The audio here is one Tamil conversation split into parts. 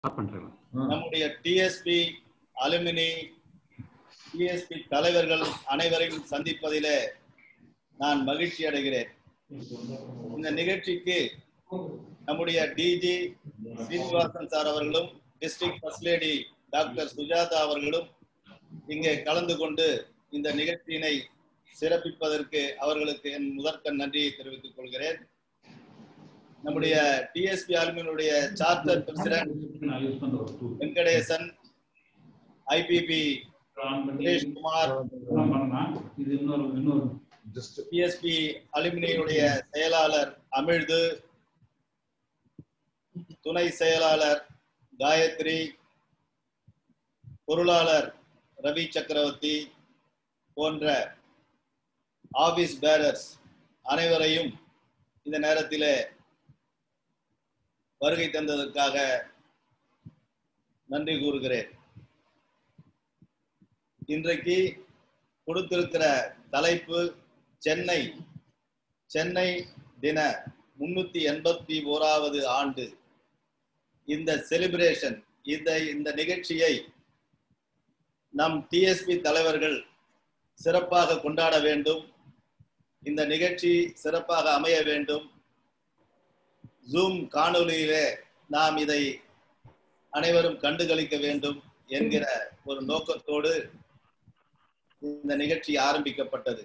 ஸ்டார்ட் பண்றேன் நம்முடைய டிஎஸ்பி அலுமினி டிஎஸ்பி தலைவர்கள் அனைவரையும் சந்திப்பதிலே நான் மகிழ்ச்சி அடைகிறேன் இந்த நிகழ்ச்சிக்கு நம்முடைய டிஜி சீனிவாசன் சார் அவர்களும் district first lady doctor Sujatha அவர்களும் இங்கே கலந்து கொண்டு இந்த நிகழ்ச்சியினை சிறப்பிப்பதற்கு அவர்களுக்கு என் முதற்கண் நன்றியை தெரிவித்துக் கொள்கிறேன் நம்முடைய டிஎஸ்பி அலுமினுடைய charter president Venkatesan IPP Sureshkumar இது இன்னொரு இன்னொரு பிஎஸ்பி அலுமினியுடைய செயலாளர் அமிழ்து துணை செயலாளர் காயத்ரி பொருளாளர் ரவி சக்கரவர்த்தி போன்ற ஆபீஸ் பேரர்ஸ் அனைவரையும் இந்த நேரத்திலே வருகை தந்ததற்காக நன்றி கூறுகிறேன் இன்றைக்கு கொடுத்திருக்கிற தலைப்பு சென்னை சென்னை தின முன்னூத்தி எண்பத்தி ஓராவது ஆண்டு இந்த செலிப்ரேஷன் இந்த இந்த நிகழ்ச்சியை நம் டிஎஸ்பி தலைவர்கள் சிறப்பாக கொண்டாட வேண்டும் இந்த நிகழ்ச்சி சிறப்பாக அமைய வேண்டும் ஜூம் காணொலியிலே நாம் இதை அனைவரும் கண்டுகளிக்க வேண்டும் என்கிற ஒரு நோக்கத்தோடு இந்த நிகழ்ச்சி ஆரம்பிக்கப்பட்டது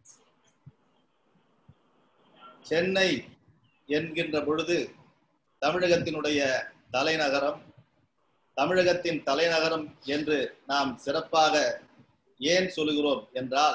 சென்னை என்கின்ற பொழுது தமிழகத்தினுடைய தலைநகரம் தமிழகத்தின் தலைநகரம் என்று நாம் சிறப்பாக ஏன் சொல்கிறோம் என்றால்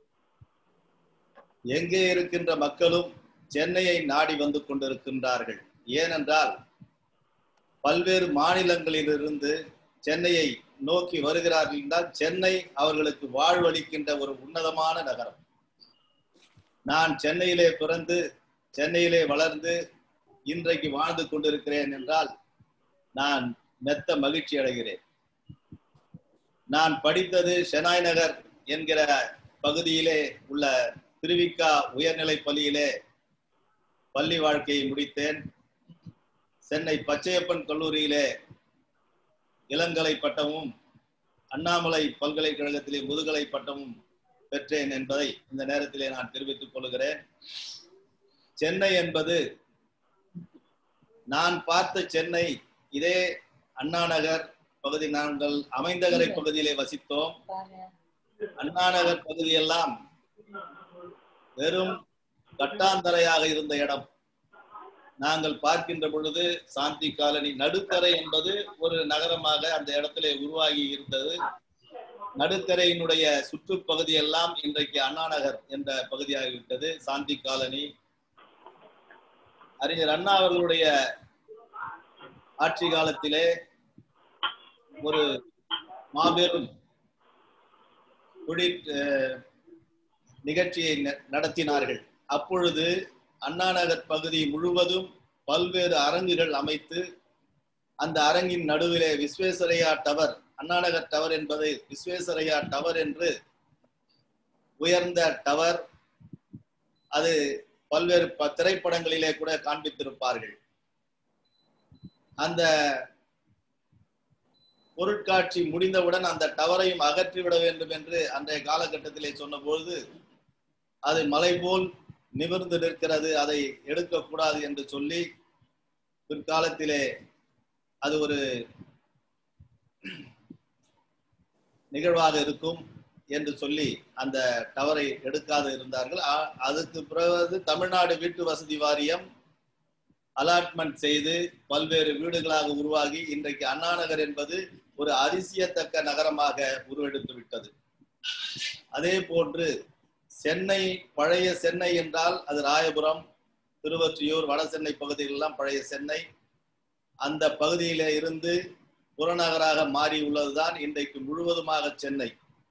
எங்கே இருக்கின்ற மக்களும் சென்னையை நாடி வந்து கொண்டிருக்கின்றார்கள் ஏனென்றால் பல்வேறு மாநிலங்களிலிருந்து சென்னையை நோக்கி வருகிறார்கள் என்றால் சென்னை அவர்களுக்கு வாழ்வளிக்கின்ற ஒரு உன்னதமான நகரம் நான் சென்னையிலே பிறந்து சென்னையிலே வளர்ந்து இன்றைக்கு வாழ்ந்து கொண்டிருக்கிறேன் என்றால் நான் மெத்த மகிழ்ச்சி அடைகிறேன் நான் படித்தது ஷெனாய் நகர் என்கிற பகுதியிலே உள்ள திருவிக்கா உயர்நிலை பள்ளியிலே பள்ளி வாழ்க்கையை முடித்தேன் சென்னை பச்சையப்பன் கல்லூரியிலே இளங்கலை பட்டமும் அண்ணாமலை பல்கலைக்கழகத்திலே முதுகலை பட்டமும் பெற்றேன் என்பதை இந்த நேரத்திலே நான் தெரிவித்துக் கொள்கிறேன் சென்னை என்பது நான் பார்த்த சென்னை இதே அண்ணா நகர் பகுதி நாங்கள் அமைந்தகரை பகுதியிலே வசித்தோம் அண்ணா நகர் பகுதியெல்லாம் வெறும் கட்டாந்தரையாக இருந்த இடம் நாங்கள் பார்க்கின்ற பொழுது சாந்தி காலனி நடுக்கரை என்பது ஒரு நகரமாக அந்த இடத்திலே உருவாகி இருந்தது நடுக்கரையினுடைய சுற்றுப்பகுதி எல்லாம் இன்றைக்கு அண்ணா நகர் என்ற பகுதியாகிவிட்டது சாந்தி காலனி அறிஞர் அண்ணா அவர்களுடைய ஆட்சி காலத்திலே ஒரு மாபெரும் குடி நிகழ்ச்சியை நடத்தினார்கள் அப்பொழுது அண்ணா நகர் பகுதி முழுவதும் பல்வேறு அரங்குகள் அமைத்து அந்த அரங்கின் நடுவிலே விஸ்வேஸ்வரையா டவர் அண்ணாநகர் டவர் என்பது விஸ்வேஸ்வரையா டவர் என்று உயர்ந்த டவர் அது பல்வேறு திரைப்படங்களிலே கூட காண்பித்திருப்பார்கள் அந்த பொருட்காட்சி முடிந்தவுடன் அந்த டவரையும் அகற்றிவிட வேண்டும் என்று அன்றைய காலகட்டத்திலே சொன்னபொழுது அது மலை போல் நிமிர்ந்து நிற்கிறது அதை எடுக்கக்கூடாது என்று சொல்லி பிற்காலத்திலே அது ஒரு நிகழ்வாக இருக்கும் என்று சொல்லி அந்த டவரை எடுக்காது இருந்தார்கள் அதுக்கு பிறகு தமிழ்நாடு வீட்டு வசதி வாரியம் அலாட்மெண்ட் செய்து பல்வேறு வீடுகளாக உருவாகி இன்றைக்கு அண்ணா நகர் என்பது ஒரு அதிசயத்தக்க நகரமாக உருவெடுத்து விட்டது அதே போன்று சென்னை பழைய சென்னை என்றால் அது ராயபுரம் திருவொற்றியூர் வட சென்னை பகுதிகளெல்லாம் பழைய சென்னை அந்த பகுதியில இருந்து புறநகராக மாறி உள்ளதுதான் இன்றைக்கு முழுவதுமாக சென்னை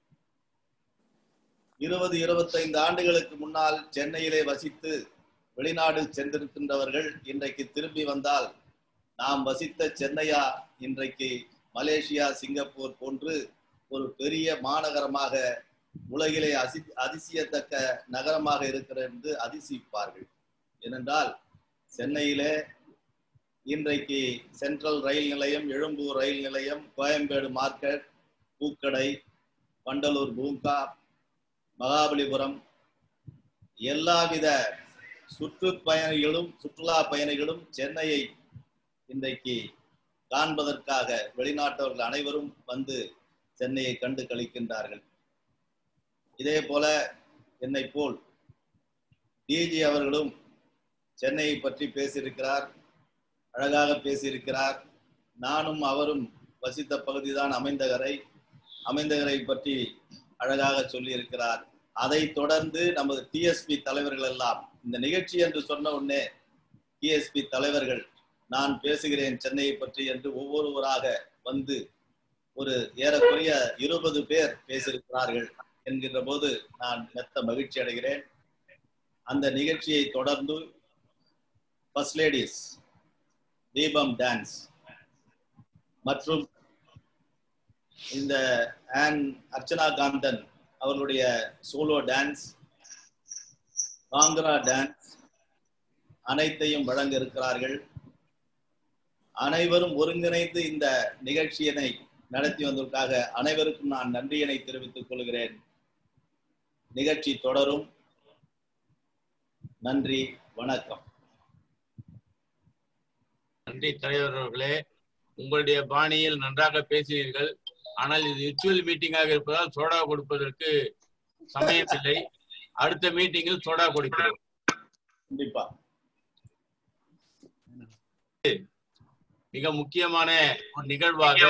இருபது இருபத்தைந்து ஆண்டுகளுக்கு முன்னால் சென்னையிலே வசித்து வெளிநாடு சென்றிருக்கின்றவர்கள் இன்றைக்கு திரும்பி வந்தால் நாம் வசித்த சென்னையா இன்றைக்கு மலேசியா சிங்கப்பூர் போன்று ஒரு பெரிய மாநகரமாக உலகிலே அசி அதிசயத்தக்க நகரமாக இருக்கிறது என்று அதிசயிப்பார்கள் ஏனென்றால் சென்னையிலே இன்றைக்கு சென்ட்ரல் ரயில் நிலையம் எழும்பூர் ரயில் நிலையம் கோயம்பேடு மார்க்கெட் பூக்கடை வண்டலூர் பூங்கா மகாபலிபுரம் எல்லாவித சுற்றுப்பயணிகளும் சுற்றுலா பயணிகளும் சென்னையை இன்றைக்கு காண்பதற்காக வெளிநாட்டவர்கள் அனைவரும் வந்து சென்னையை கண்டு கழிக்கின்றார்கள் இதே போல என்னை போல் டிஜி அவர்களும் சென்னையை பற்றி பேசியிருக்கிறார் அழகாக பேசியிருக்கிறார் நானும் அவரும் வசித்த பகுதிதான் அமைந்தகரை அமைந்தகரை பற்றி அழகாக சொல்லியிருக்கிறார் அதை தொடர்ந்து நமது டிஎஸ்பி தலைவர்கள் எல்லாம் இந்த நிகழ்ச்சி என்று சொன்ன உடனே டிஎஸ்பி தலைவர்கள் நான் பேசுகிறேன் சென்னையை பற்றி என்று ஒவ்வொருவராக வந்து ஒரு ஏறக்குறைய இருபது பேர் பேசியிருக்கிறார்கள் என்கின்ற போது நான் மெத்த மகிழ்ச்சி அடைகிறேன் அந்த நிகழ்ச்சியை தொடர்ந்து ஃபர்ஸ்ட் லேடிஸ் தீபம் டான்ஸ் மற்றும் இந்த ஆன் அர்ச்சனா காந்தன் அவர்களுடைய சோலோ டான்ஸ் காங்கரா டான்ஸ் அனைத்தையும் வழங்க இருக்கிறார்கள் அனைவரும் ஒருங்கிணைந்து இந்த நிகழ்ச்சியினை நடத்தி வந்ததற்காக அனைவருக்கும் நான் நன்றியினை தெரிவித்துக் கொள்கிறேன் நிகழ்ச்சி தொடரும் நன்றி வணக்கம் நன்றி தலைவர் அவர்களே உங்களுடைய பாணியில் நன்றாக பேசினீர்கள் ஆனால் இது விர்ச்சுவல் மீட்டிங்காக இருப்பதால் சோடா கொடுப்பதற்கு சமயம் இல்லை அடுத்த மீட்டிங்கில் சோடா கொடுக்கிறோம் கண்டிப்பா மிக முக்கியமான ஒரு நிகழ்வாக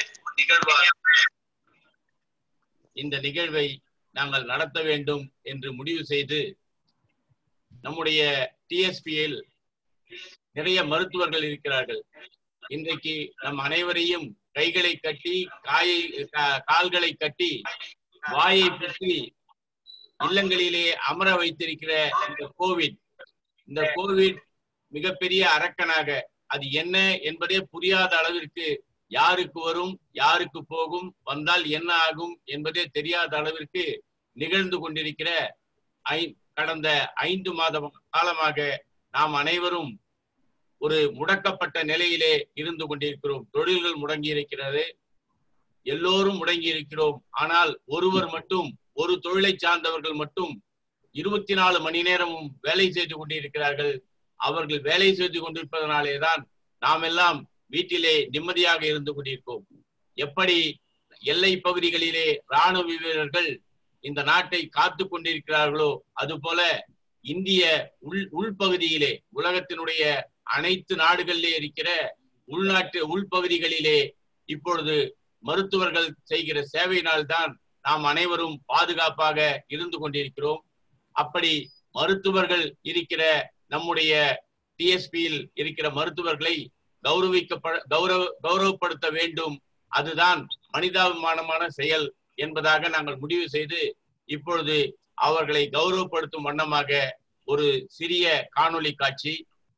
இந்த நிகழ்வை நாங்கள் நடத்த வேண்டும் என்று முடிவு செய்து நம்முடைய டிஎஸ்பியில் நிறைய மருத்துவர்கள் இருக்கிறார்கள் இன்றைக்கு நம் அனைவரையும் கைகளை கட்டி காயை கா- கால்களை கட்டி வாயை பற்றி இல்லங்களிலே அமர வைத்திருக்கிற இந்த கோவிட் இந்த கோவிட் மிகப்பெரிய அரக்கனாக அது என்ன என்பதே புரியாத அளவிற்கு யாருக்கு வரும் யாருக்கு போகும் வந்தால் என்ன ஆகும் என்பதே தெரியாத அளவிற்கு நிகழ்ந்து கொண்டிருக்கிற ஐ கடந்த ஐந்து மாத காலமாக நாம் அனைவரும் ஒரு முடக்கப்பட்ட நிலையிலே இருந்து கொண்டிருக்கிறோம் தொழில்கள் முடங்கி இருக்கிறது எல்லோரும் முடங்கி இருக்கிறோம் ஆனால் ஒருவர் மட்டும் ஒரு தொழிலை சார்ந்தவர்கள் மட்டும் இருபத்தி நாலு மணி நேரமும் வேலை செய்து கொண்டிருக்கிறார்கள் அவர்கள் வேலை செய்து கொண்டிருப்பதனாலே தான் நாம் எல்லாம் வீட்டிலே நிம்மதியாக இருந்து கொண்டிருக்கோம் எப்படி எல்லை பகுதிகளிலே ராணுவ வீரர்கள் இந்த நாட்டை காத்து கொண்டிருக்கிறார்களோ அதுபோல இந்திய உள் உள்பகுதியிலே உலகத்தினுடைய அனைத்து நாடுகளிலே இருக்கிற உள்நாட்டு உள்பகுதிகளிலே இப்பொழுது மருத்துவர்கள் செய்கிற சேவையினால்தான் நாம் அனைவரும் பாதுகாப்பாக இருந்து கொண்டிருக்கிறோம் அப்படி மருத்துவர்கள் இருக்கிற நம்முடைய டிஎஸ்பியில் இருக்கிற மருத்துவர்களை கௌரவிக்கப்பட கௌரவ கௌரவப்படுத்த வேண்டும் அதுதான் மனிதாபிமானமான செயல் என்பதாக நாங்கள் முடிவு செய்து இப்பொழுது அவர்களை கௌரவப்படுத்தும் வண்ணமாக ஒரு சிறிய காணொளி காட்சி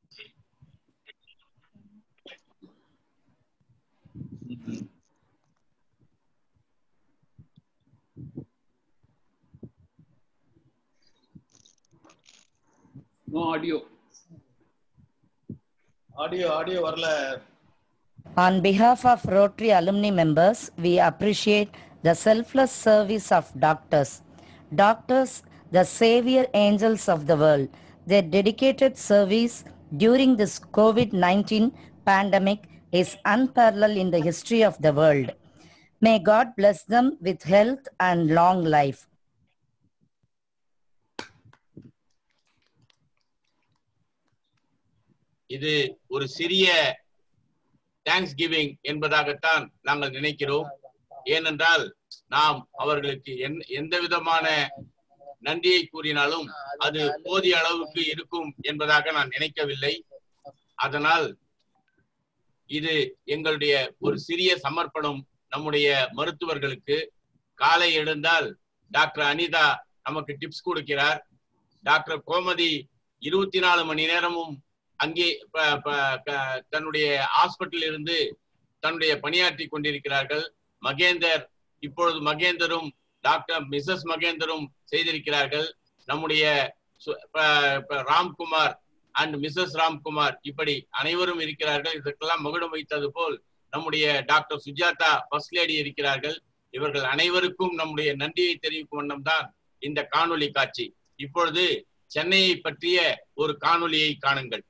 நோ ஆடியோ ஆடியோ ஆடியோ வரல On behalf of Rotary alumni members, we appreciate the selfless service of doctors. Doctors, the savior angels of the world, their dedicated service during this COVID-19 pandemic is unparalleled in the history of the world. May God bless them with health and long life. இது ஒரு சிறிய தேங்க்ஸ் கிவிங் என்பதாகத்தான் நாங்கள் நினைக்கிறோம் ஏனென்றால் நாம் அவர்களுக்கு எந்- எந்த விதமான நன்றியை கூறினாலும் அது போதிய அளவுக்கு இருக்கும் என்பதாக நான் நினைக்கவில்லை அதனால் இது எங்களுடைய ஒரு சிறிய சமர்ப்பணம் நம்முடைய மருத்துவர்களுக்கு காலை எழுந்தால் டாக்டர் அனிதா நமக்கு டிப்ஸ் கொடுக்கிறார் டாக்டர் கோமதி இருபத்தி நாலு மணி நேரமும் அங்கே ப- ப- க- தன்னுடைய ஹாஸ்பிட்டல் இருந்து தன்னுடைய பணியாற்றி கொண்டிருக்கிறார்கள் மகேந்தர் இப்பொழுது மகேந்தரும் டாக்டர் மிஸ்ஸஸ் மகேந்தரும் செய்திருக்கிறார்கள் நம்முடைய சு- ப- ப- ராம்குமார் அண்ட் மிஸ்ஸஸ் ராம்குமார் இப்படி அனைவரும் இருக்கிறார்கள் இதற்கெல்லாம் மகுடம் வைத்தது போல் நம்முடைய டாக்டர் சுஜாதா ஃபர்ஸ்ட் லேடி இருக்கிறார்கள் இவர்கள் அனைவருக்கும் நம்முடைய நன்றியை தெரிவிக்கும் வண்ணம் தான் இந்த காணொளி காட்சி இப்பொழுது சென்னையை பற்றிய ஒரு காணொளியை காணுங்கள்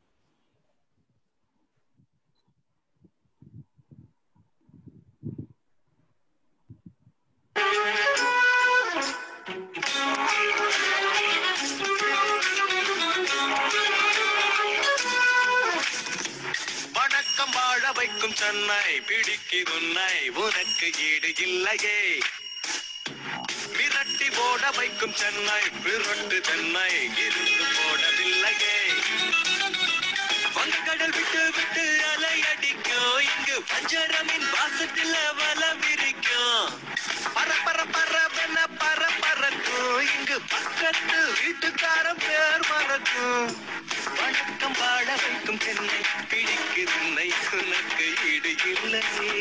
வணக்கம் வாழ வைக்கும் சென்னை பிடிக்குதுன்னை உனக்கு ஈடு இல்லையே மிரட்டி போட வைக்கும் சென்னை விரட்டு சென்னை இருந்து போடவில்லையே வங்கக்கடல் விட்டு விட்டு அலை அடிக்கும் இங்கு பஞ்சரமின் வாசத்துல வலம் இருக்கும் பர பர பரவென பர பறக்கும் இங்கு பக்கத்து வீட்டுக்காரன் பேர் மறக்கும் வணக்கம் வாழ வைக்கும் சென்னை பிடிக்குதுன்னை உனக்கு ஈடு இல்லையே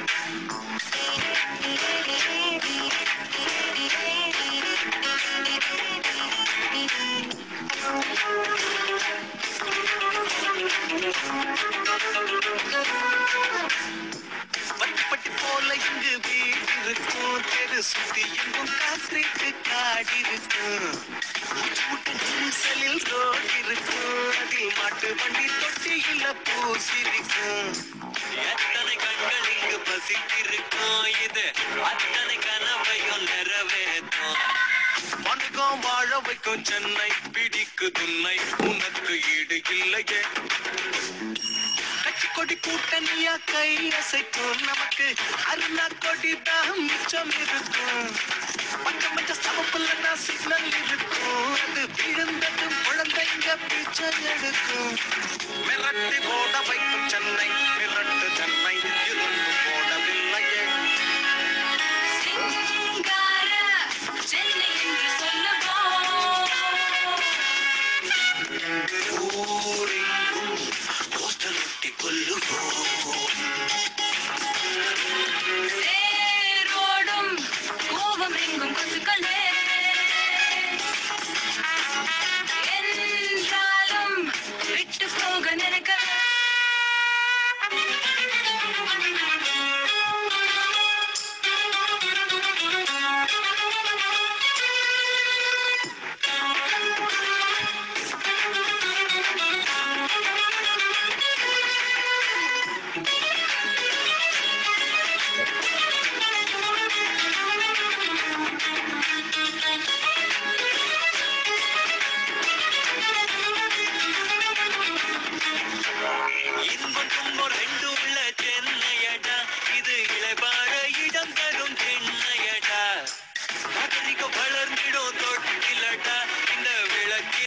வட்டுப்பட்டி போல இங்கு வீடு இருக்கும் தெரு சுத்தி எங்கும் கான்கிரீட் காடி இருக்கும் மூச்சு முட்டை நெரிசலில் ரோடு இருக்கும் அதில் மாட்டு வண்டி தொட்டியில பூசிருக்கும் எத்தனை கண்கள் இங்கு பசித்திருக்கும் இது அத்தனை கனவையும் நிறைவேற்றும் வணக்கம் வாழ வைக்கும் சென்னை பிடிக்கு துன்னை உனக்கு ஈடு இல்லையே கட்சி கொடி கூட்டணியா கை அசைக்கும் நமக்கு அருணா கொடி தான் மிச்சம் இருக்கும் பச்சை மஞ்ச சமப்புல சிக்னல் இருக்கும் அது விழுந்ததும் குழந்தைங்க பிச்சை எடுக்கும் மிரட்டி போட வைக்கும் சென்னை மிரட்டு சென்னை இருந்து போடவில்லையே சிங்கார சென்னை என்று சொல்லுவோம் ஊரெங்கும் போஸ்டர் ஒட்டி கொல்லுவோம் தேரோடும் கோபம் எங்கும் கொசுக்களே என்றாலும் விட்டு போக நினைக்கல இன்பம் துன்பம் ரெண்டு உள்ள சென்னையடா இது இளைபார இடம் தரும் சென்னையடா நாகரிகம் வளர்ந்திடும் தொட்டிலடா இந்த விளக்கி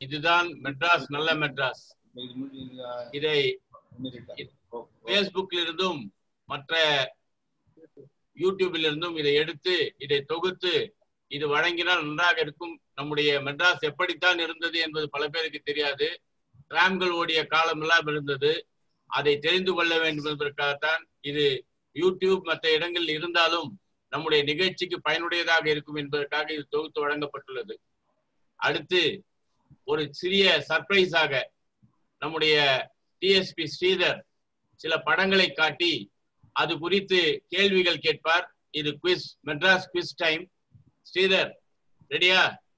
இதுதான் மெட்ராஸ் நல்ல மெட்ராஸ் இதை பேஸ்புக்கில் இருந்தும் மற்ற யூடியூபில் இருந்தும் இதை எடுத்து இதை தொகுத்து இது வழங்கினால் நன்றாக இருக்கும் நம்முடைய மெட்ராஸ் எப்படித்தான் இருந்தது என்பது பல பேருக்கு தெரியாது டிராம்கள் ஓடிய காலம் எல்லாம் இருந்தது அதை தெரிந்து கொள்ள வேண்டும் என்பதற்காகத்தான் இது யூடியூப் மற்ற இடங்களில் இருந்தாலும் நம்முடைய நிகழ்ச்சிக்கு பயனுடையதாக இருக்கும் என்பதற்காக இது தொகுத்து வழங்கப்பட்டுள்ளது அடுத்து ஒரு சிறிய சர்ப்ரைஸாக நம்முடைய டிஎஸ்பி ஸ்ரீதர் சில படங்களை காட்டி அது குறித்து கேள்விகள் கேட்பார் இது quiz Madras quiz time Sridhar ரெடியா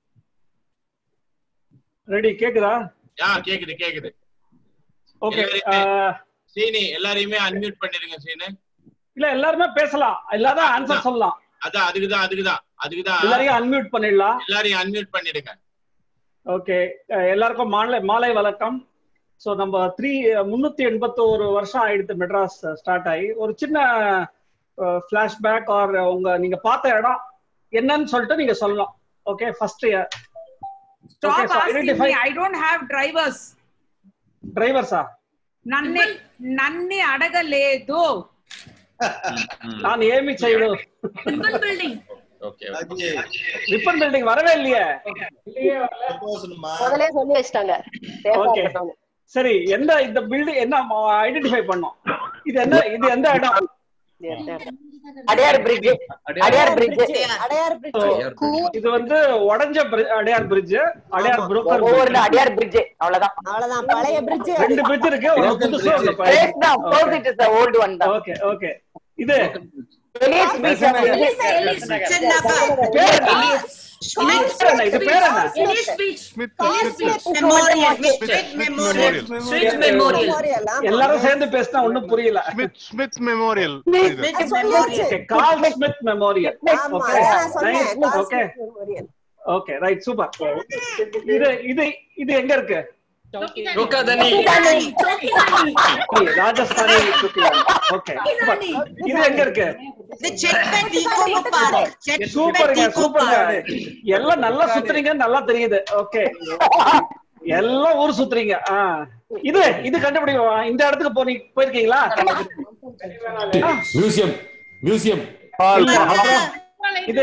ரெடி கேக்குதா ஆ கேக்குது கேக்குது ஓகே சீனி எல்லாரையுமே அன்மியூட் பண்ணிருங்க சீனு இல்ல எல்லாருமே பேசலாம் எல்லாரும் ஆன்சர் சொல்லலாம் அதான் அதுக்குதான் அதுக்குதான் அதுக்குதான் எல்லாரையும் அன்மியூட் பண்ணிடலாம் எல்லாரையும் அன்மியூட் பண்ணிடுங்க ஓகே எல்லாருக்கும் மாலை மாலை வணக்கம் ஸோ நம்ம த்ரீ முன்னூத்தி எண்பத்தோரு வருஷம் ஆயிடுத்து மெட்ராஸ் ஸ்டார்ட் ஆகி ஒரு சின்ன ஃபிளாஷ்பேக் ஆர் உங்க நீங்க பார்த்த இடம் என்னன்னு சொல்லிட்டு நீங்க சொல்லலாம் okay first year Stop Okay, so asking identify- me. I don't have drivers. டிரைவர்ஸா నన్నే నన్నే అడగలేదు நான் ஏமி செய்து ribbon building okay ribbon building வரவே இல்லையே முதல்ல சொல்லி வச்சிட்டாங்க ஓகே சரி எந்த இந்த பில்டிங் என்ன ஐடென்டிஃபை பண்ணோம் இது என்ன இது எந்த இடம் Adyar bridge Adyar bridge Adyar So, இது வந்து உடஞ்ச bri- Adyar bridge Adyar broker ஒவ்வொரு அடையார் பிரிட்ஜ் அவ்வளவுதான் அவ்வளவுதான் பழைய பிரிட்ஜ் ரெண்டு பிரிட்ஜ் இருக்கு ஒரு புதுசு ஒண்ணு Correct தான் opposite is the old one தான் ஓகே ஓகே இது Elias Beach பேர் என்ன? பேர் என்ன? இது பேர் என்ன ఎలియస్ బీచ్ ஸ்ட்ரீட் மெமோரியல் எல்லாரும் சேர்ந்து பேசினா ஒண்ணும் புரியல Smith Smith memorial okay Carl Smith memorial ஆமா ஓகே அதான் நான் சொன்னேன் Carl okay Smith Memorial. Okay right super இது இது இது எங்க இருக்கு ராஜஸ்தானி ஓகே சூப்பர் இது எங்க இருக்கு சூப்பருங்க சூப்பருங்க எல்லாம் நல்லா சுத்துறீங்க நல்லா தெரியுது ஓகே எல்லாம் ஊர் சுத்துறீங்க ஆ. இது இது கண்டுபிடிக்க இந்த இடத்துக்கு போனீங்க போயிருக்கீங்களா மியூசியம் மியூசியம் இல்ல, அப்புறம் இது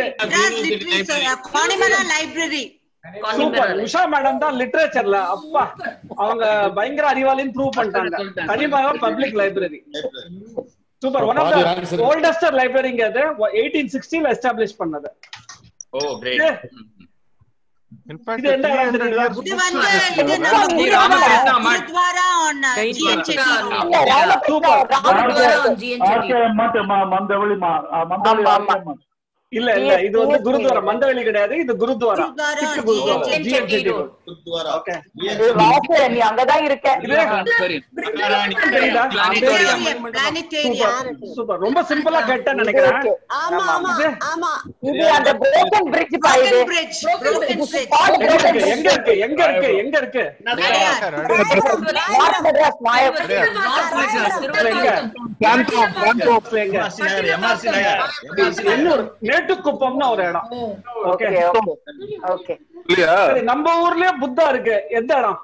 லைப்ரரி சூப்பர் உஷா மேடம் தான் லிட்ரேச்சர்ல அப்பா அவங்க பயங்கர அறிவாளின்னு ப்ரூவ் பண்ணிட்டாங்க கனிமாக public library super one of பாதி த answer. ஓல்டஸ்டர் லைப்ரரிங்க அது எயிட்டீன் சிக்ஸ்டீன்ல எஸ்டாப்ளிஷ் பண்ணது ஓ கிரேட் இது இன்ஃபேக்ட் இது எந்த இடம் தெரியுதா? இது வந்து இது நம்ம குருத்வாரா on GN ஆமா, இல்ல இல்ல இது வந்து குருத்வாரா மந்தவெளி கிடையாது இது Gurudwara Gurudwara, Sikh Gurudwara GN GN road Gurudwara okay இது வாசு நீ அங்கதான் இருக்க இது தெரியுதா பிளானிட்டேரியம் சூப்பர் ரொம்ப சிம்பிளா கேட்டேன்னு நினைக்கிறேன் ஆமா ஆமா இது ஆமா இது அந்த broken bridge பா இது bridge broken bridge Spot எங்க broken இருக்கு எங்க இருக்கு எங்க இருக்கு எங்க இருக்கு North Madras மாய எங்க? எண்ணூர் மேட்டுக்குப்பம்னு ஒரு இடம் ஓகே ஓகே ஓகே ஓகே சரி நம்ம ஊர்லயே புத்தா இருக்கு எந்த இடம்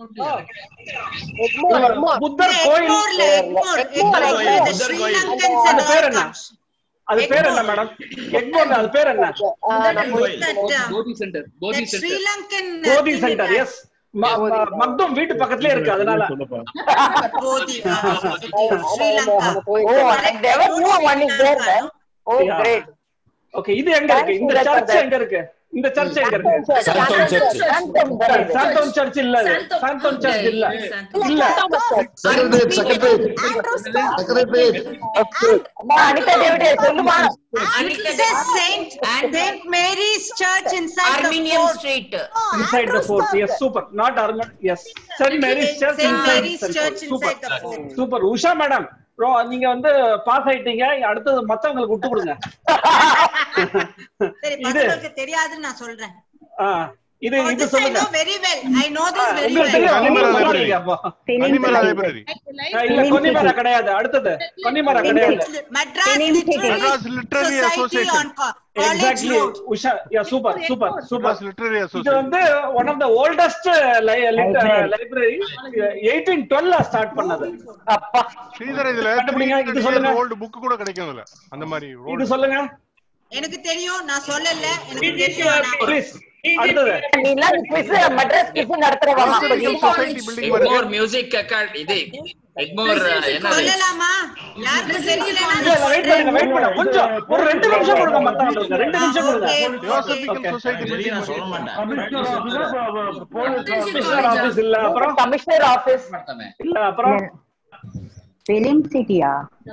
புத்தர் கோயில் எக்மோர்ல Egmore Egmore the Sri Lankans அது and பேர் all என்ன comes. அது பேர் என்ன மேடம் எக்மோர்ல அது பேர் என்ன That, Bodhi center that Bodhi Sri center Lankan கோதி சென்டர் எஸ் மக்தும் வீட்டு பக்கத்துலயே இருக்கு அதனால Bodhi, uh, Sri Lanka. Oh, I never knew one is there then. Oh, Yeah. great. Okay இது எங்க இருக்கு இந்த Thanks, சர்ச் brother. எங்க இருக்கு இந்த சர்ச் எங்க இருக்கு சாந்தோம் சர்ச் Santam தான் இது. சாந்தோம் சர்ச் இல்ல அது சாந்தோம் சர்ச் இல்ல இல்ல அம்மா, அனிதா டேவிடே சொல்லுமா It says Saint Saint Mary's Church inside the fort. inside the fort yes super not armor yes saint mary's church Saint inside Mary's the Church fort super inside the fort. super Usha madam bro நீங்க வந்து பாஸ் ஆயிட்டீங்க அடுத்தது மத்தவங்களுக்கு விட்டு கொடுங்க சரி இது பசங்களுக்கு தெரியாதுன்னு நான் சொல்றேன் ஆ, இது Oh, இது this I சொல்லுங்க know very well. I know this ah, very உங்களுக்கு தெரியும் well. நீங்க Animal சொல்லாதீங்க library. அப்போ Animal library. ஆ, இல்ல கொன்னிமர கிடையாது அடுத்தது கொன்னிமர கிடையாது Madras Film City. Literary Madras Literary Society Association. on co- College exactly Road. Usha yeah super super super Madras Literary இது Association. வந்து one of the oldest library eighteen டுவெல்ல ஸ்டார்ட் பண்ணது அப்பா ஸ்ரீதர் இதுல கண்டுபிடிங்க, இது சொல்லுங்க. ஓல்டு புக் கூட கிடைக்கும் இதுல அந்த மாதிரி இது சொல்லுங்க எனக்கு தெரியும் நான் சொல்லல எனக்கு தெரியும் ஆனா- ப்ளீஸ் அடுத்தது நீ எல்லாம் quiz, மெட்ராஸ் quiz நடத்துறவாமா சொசைட்டி பில்டிங் மாதிரி எக்மோர் மியூசிக் அகாட் இது எக்மோர் என்னது சொல்லலாமா யாருக்கு தெரியலன்னா இல்ல இல்ல வெயிட் பண்ணுங்க வெயிட் பண்ணுங்க கொஞ்சம் ஒரு ரெண்டு நிமிஷம் கொடுங்க மத்தவங்களுக்கு ரெண்டு நிமிஷம் கொடுங்க தியோசபிக்கல் சொசைட்டி வெளிய பில்டிங் நான் சொல்ல மாட்டேன் கமிஷனர் ஆபீஸ் இல்ல அப்புறம் கமிஷனர் ஆபீஸ் இல்ல அப்புறம் பிலிம் சிட்டியா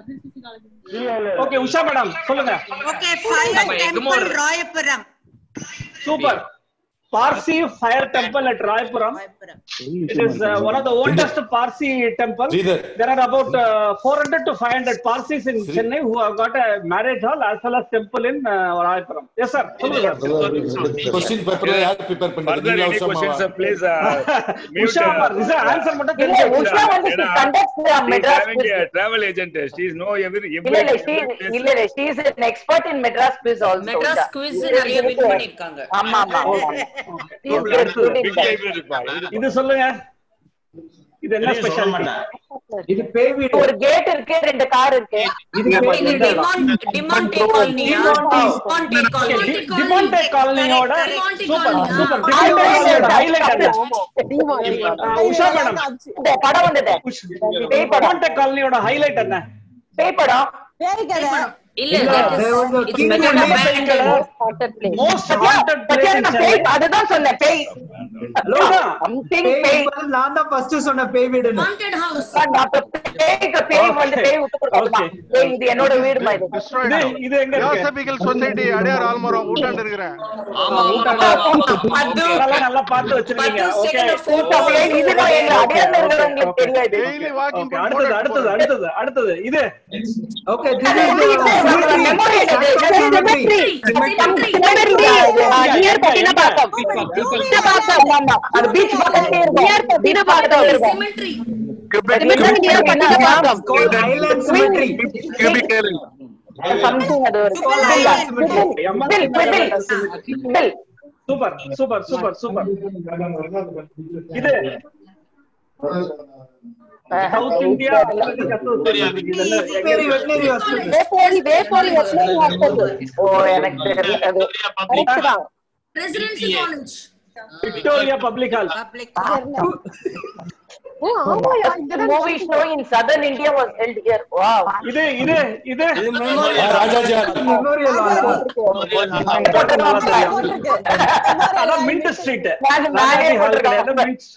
ஓகே உஷா மேடம் சொல்லுங்க ஓகே ஃபயர் நம்ம temple Egmore. Royapuram super Parsi Fire Temple at Raipuram. It is uh, one of the oldest Parsi temples. Sridhar. There are about uh, 400 to 500 Parsis in Chennai who have got a marriage hall as well as temple in uh, Raipuram. Yes, sir. சொல்லுங்க sir. கொஸ்டின் பேப்பர்ல யார் ப்ரிப்பேர் பண்றது Further நீங்களா any questions, உஷாமாவா sir, please uh, mute. Usha uh, this is answer மட்டும் இல்ல தெரிஞ்சு உஷா வந்து she conducts the She's Madras having quiz. a travel agent. She is know every இல்ல இல்ல every. she இல்ல இல்ல she is an expert in Madras quiz also. Madras Usha. Quiz நிறைய வின் பண்ணிருக்காங்க ஆமா ஆமா She is very good in Big that. library, pa. இது சொல்லுங்க இது என்ன வெளிய சொல்ல ஸ்பெஷல் மாட்டேன் இது பேய் வீடு ஒரு கேட் இருக்கு ரெண்டு கார் இருக்கு இது இது பேய் வீடு டிமாண்ட் டிமாண்டே காலனியா டிமாண்டே காலனி டிமாண்டே காலனியோட Demonte super colony super Demonte காலனியோட ஹைலைட் என்ன ஆ, உஷா மேடம் இந்த படம் வந்தது பேய் படம் டிமாண்டே காலனியோட ஹைலைட் என்ன பேய் படம் பேய் கதை இல்ல இல்ல, that they is want to it's keep better it than in bad. haunted place. Most பத்தியா? ஹாண்டட் பத்தியா பிளேஸ் நான் பேய் அதுதான் சொன்னேன் பேய் அதுதான். Something பேய் பேய் வீடு நான் தான் ஃபர்ஸ்ட் சொன்ன பேய் வீடுன்னு Haunted house. நான் அப்ப பேய்க்கு பேய் வந்து பேய் விட்டு கொடுக்கணுமா Okay. பேய் இது என்னோட வீடுமா இது destroyed இது now. இது எங்க இருக்கு தியோசபிக்கல் சொசைட்டி அடையார் ஆல்மரம் ஊட்டாண்டு இருக்கிறேன் ஆமா ஆமா ஆமா பத்து அதெல்லாம் நல்லா பார்த்து வச்சிருக்கீங்க பத்து ஓகே second photo அப்ப ஏன் இது நான் எங்க அடையாளம் இருக்கிறவங்களுக்கு தெரியாது டெய்லி வாக்கிங் ஓகே அடுத்தது அடுத்தது அடுத்தது அடுத்தது இது ஓகே அது வந்து இது memory இது. Cemetery. Near பட்டினப்பாக்கம். பட்டினப்பாக்கம், ஆமா. அது beach பக்கத்துலயே இருக்கும். Beach பக்கத்துல இருக்கும். Cemetery. Cemetery near பட்டினப்பாக்கம். ஐலாண்ட் சிமெட்ரி Something அது ஒரு Bill, bill, bill, bill. Super super super super இது south India veterinary veterinary hospital Vepery, Vepery veterinary hospital. ஓ எனக்கு தெரியல அது correct தான். Residency college. Victoria public hall ஓ, ஆமாயா, இந்த movie show in southern India was held here. Wow. இது இது இது ஆ, ராஜாஜி ஹால். மெமோரியல் அதான் மின்ட் ஸ்ட்ரீட் மேல மேலே போட்டிருக்காங்க.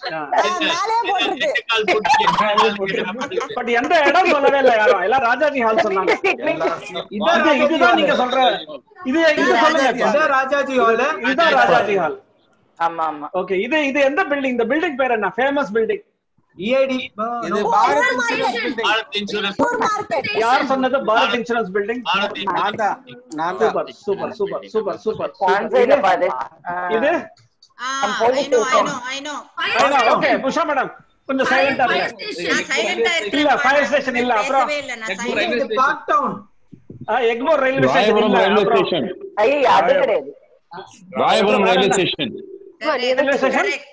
பட் எந்த இடம் சொல்லவே இல்லை யாரும் எல்லாம் ராஜாஜி ஹால் சொன்னாங்க Mint street, mint street. இது இதுதான் நீங்க சொல்ற இது இது சொல்லுங்க இப்ப. இதான் ராஜாஜி ஹால் இதுதான் ராஜாஜி ஹால் ஆமா ஆமா ஓகே இது இது எந்த பில்டிங் இந்த பில்டிங் பேர் என்ன ஃபேமஸ் பில்டிங் இஐடி இது Bharat insurance building Bharat insurance market யார் சொன்னது பாரத் இன்சூரன்ஸ் பில்டிங் பாரத் நான் தான் நான் super super super super super சான்ஸே இல்ல பாரு இது Ah, I know, I know, I know. Okay புஷா மேடம் கொஞ்சம் சைலண்டா Fire இருங்க station. நான் silent ஆ இருக்கிறேன். இல்ல ஃபயர் ஸ்டேஷன் இல்ல அப்புறம் பேசவே இல்ல, நான் silent. இது park town Egmore railway station Royapuram இல்ல ரயில்வே அப்புறம் ஸ்டேஷன் ஐயோ அது கிடையாது Royapuram railway station railway station Correct.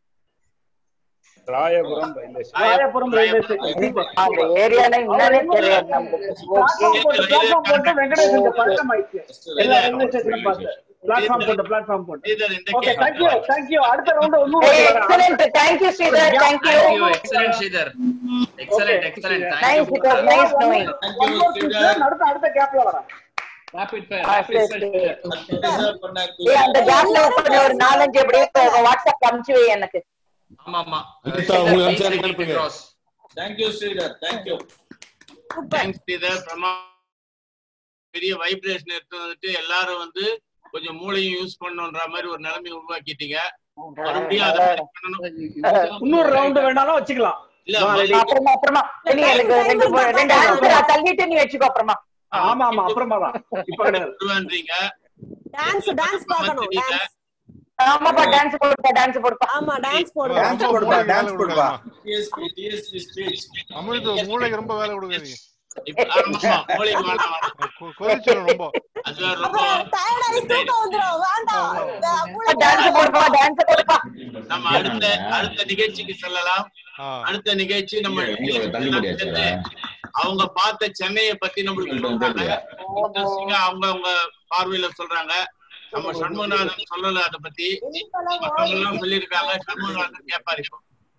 Royapuram railway station Royapuram railway station super அந்த ஏரியால என்னன்னே தெரியாது நமக்கு ஓகே பிளாட்ஃபார்ம் போட்டு பிளாட்ஃபார்ம் போட்டு வெங்கடேஷ் இங்க பழக்கம் ஆயிடுச்சு எல்லா ரயில்வே ஸ்டேஷனும் பார்த்து பிளாட்ஃபார்ம் போட்டு பிளாட்ஃபார்ம் போட்டு ஸ்ரீதர் இந்த ஓகே கேஸ் தேங்க்யூ தேங்க்யூ அடுத்த ரவுண்ட் ஒன்னும் excellent thank you Sridhar thank you Thank you, excellent Sridhar. Excellent, excellent. Thank nice you. It was nice knowing அடுத்த அடுத்த கேப்ல வரேன் ராபிட் ஃபயர் ஆ, ராபிட் சரி, ஃபயர் சரி. ரிசர்வ் பண்ண ஏய் அந்த கேப்ல கொஞ்சம் ஒரு நாலஞ்சு அப்படியே வாட்ஸ்அப் அனுப்பிச்சு வை எனக்கு ஆமா ஆமா அனிதா, உங்களுக்கு அனுப்பிச்சா எனக்கு அனுப்புங்க. Cross. Thank you Sridhar thank you thanks Sridhar பிரமா பெரிய வைப்ரேஷன் எடுத்து வந்துட்டு எல்லாரும் வந்து கொஞ்சம் மூளையும் யூஸ் பண்ணணுன்ற மாதிரி ஒரு நிலைமையை உருவாக்கிட்டீங்க மறுபடியும் அதை மாதிரி பண்ணணும் இன்னொரு ரவுண்ட் வேணாலும் வச்சுக்கலாம் இல்ல வா, ready. அப்புறமா அப்புறமா நீ எனக்கு ரெண்டு ரெண்டு ஆன்சர் தள்ளிட்டு நீ வச்சுக்கோ அப்புறமா ஆமா ஆமா அப்புறமா தான் இப்ப கிடையாது வருவான்றீங்க டான்ஸ் டான்ஸ் பார்க்கணும் டான்ஸ் ஆமாப்பா டான்ஸ் போடுப்பா டான்ஸ் போடுப்பா ஆமா டான்ஸ் டான்ஸ் போடுப்பா டான்ஸ் போடுப்பா டிஎஸ்பி டிஎஸ்பி ஸ்பீச் அமிர்து மூளைக்கு ரொம்ப வேலை கொடுக்காதீங்க இப்ப ஆமா, மூளைக்கு வேணாம், வேணாம். கொ- கொதிச்சிடும் ரொம்ப அது ரொம்ப டயர்டாகி தூக்கம் வந்துரும் வேண்டாம் இந்த புள்ள டான்ஸ் போடுப்பா டான்ஸ் போடுப்பா நம்ம அடுத்த அடுத்த நிகழ்ச்சிக்கு செல்லலாம் அடுத்த நிகழ்ச்சி நம்ம தள்ளி முடியாச்சா அவங்க பார்த்த சென்னையை பத்தி நம்மளுக்கு சொல்றாங்க இன்ட்ரெஸ்டிங்கா அவங்க அவங்க பார்வையில சொல்றாங்க நம்ம சண்முகநாதன் சொல்லல அதை பத்தி மத்தவங்க எல்லாம் சொல்லியிருக்காங்க சண்முகநாதன் கேட்பாரு இப்போ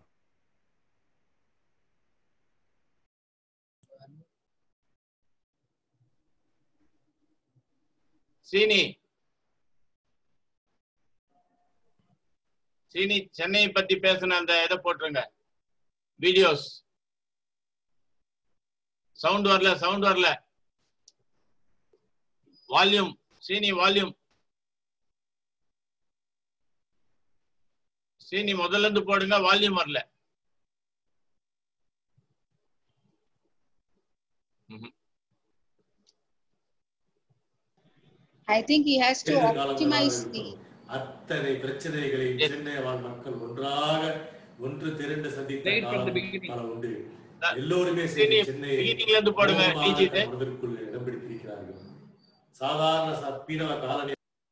சீனி சீனி சென்னையை பத்தி பேசின அந்த இதை போட்டுருங்க வீடியோஸ் சவுண்ட் வரல சவுண்ட் வரல வால்யூம் சீனி வால்யூம் சீனி முதல்ல இருந்து போடுங்க வால்யூம் வரல ம்ஹும். I think he has to தேர்தல் காலங்களாக optimize the இருக்கும். அத்தனை பிரச்சனைகளையும் சென்னை வாழ் மக்கள் ஒன்றாக ஒன்று திரண்டு சந்தித்த Right from the காலம் beginning. பல உண்டு எல்லோருமே சேர்ந்து சென்னையை beginning ல இருந்து போடுங்க, மோகமாக DJ ட்டு. தன் மனதிற்குள் இடம் பிடித்திருக்கிறார்கள் சாதாரண ச- மீனவ காலனி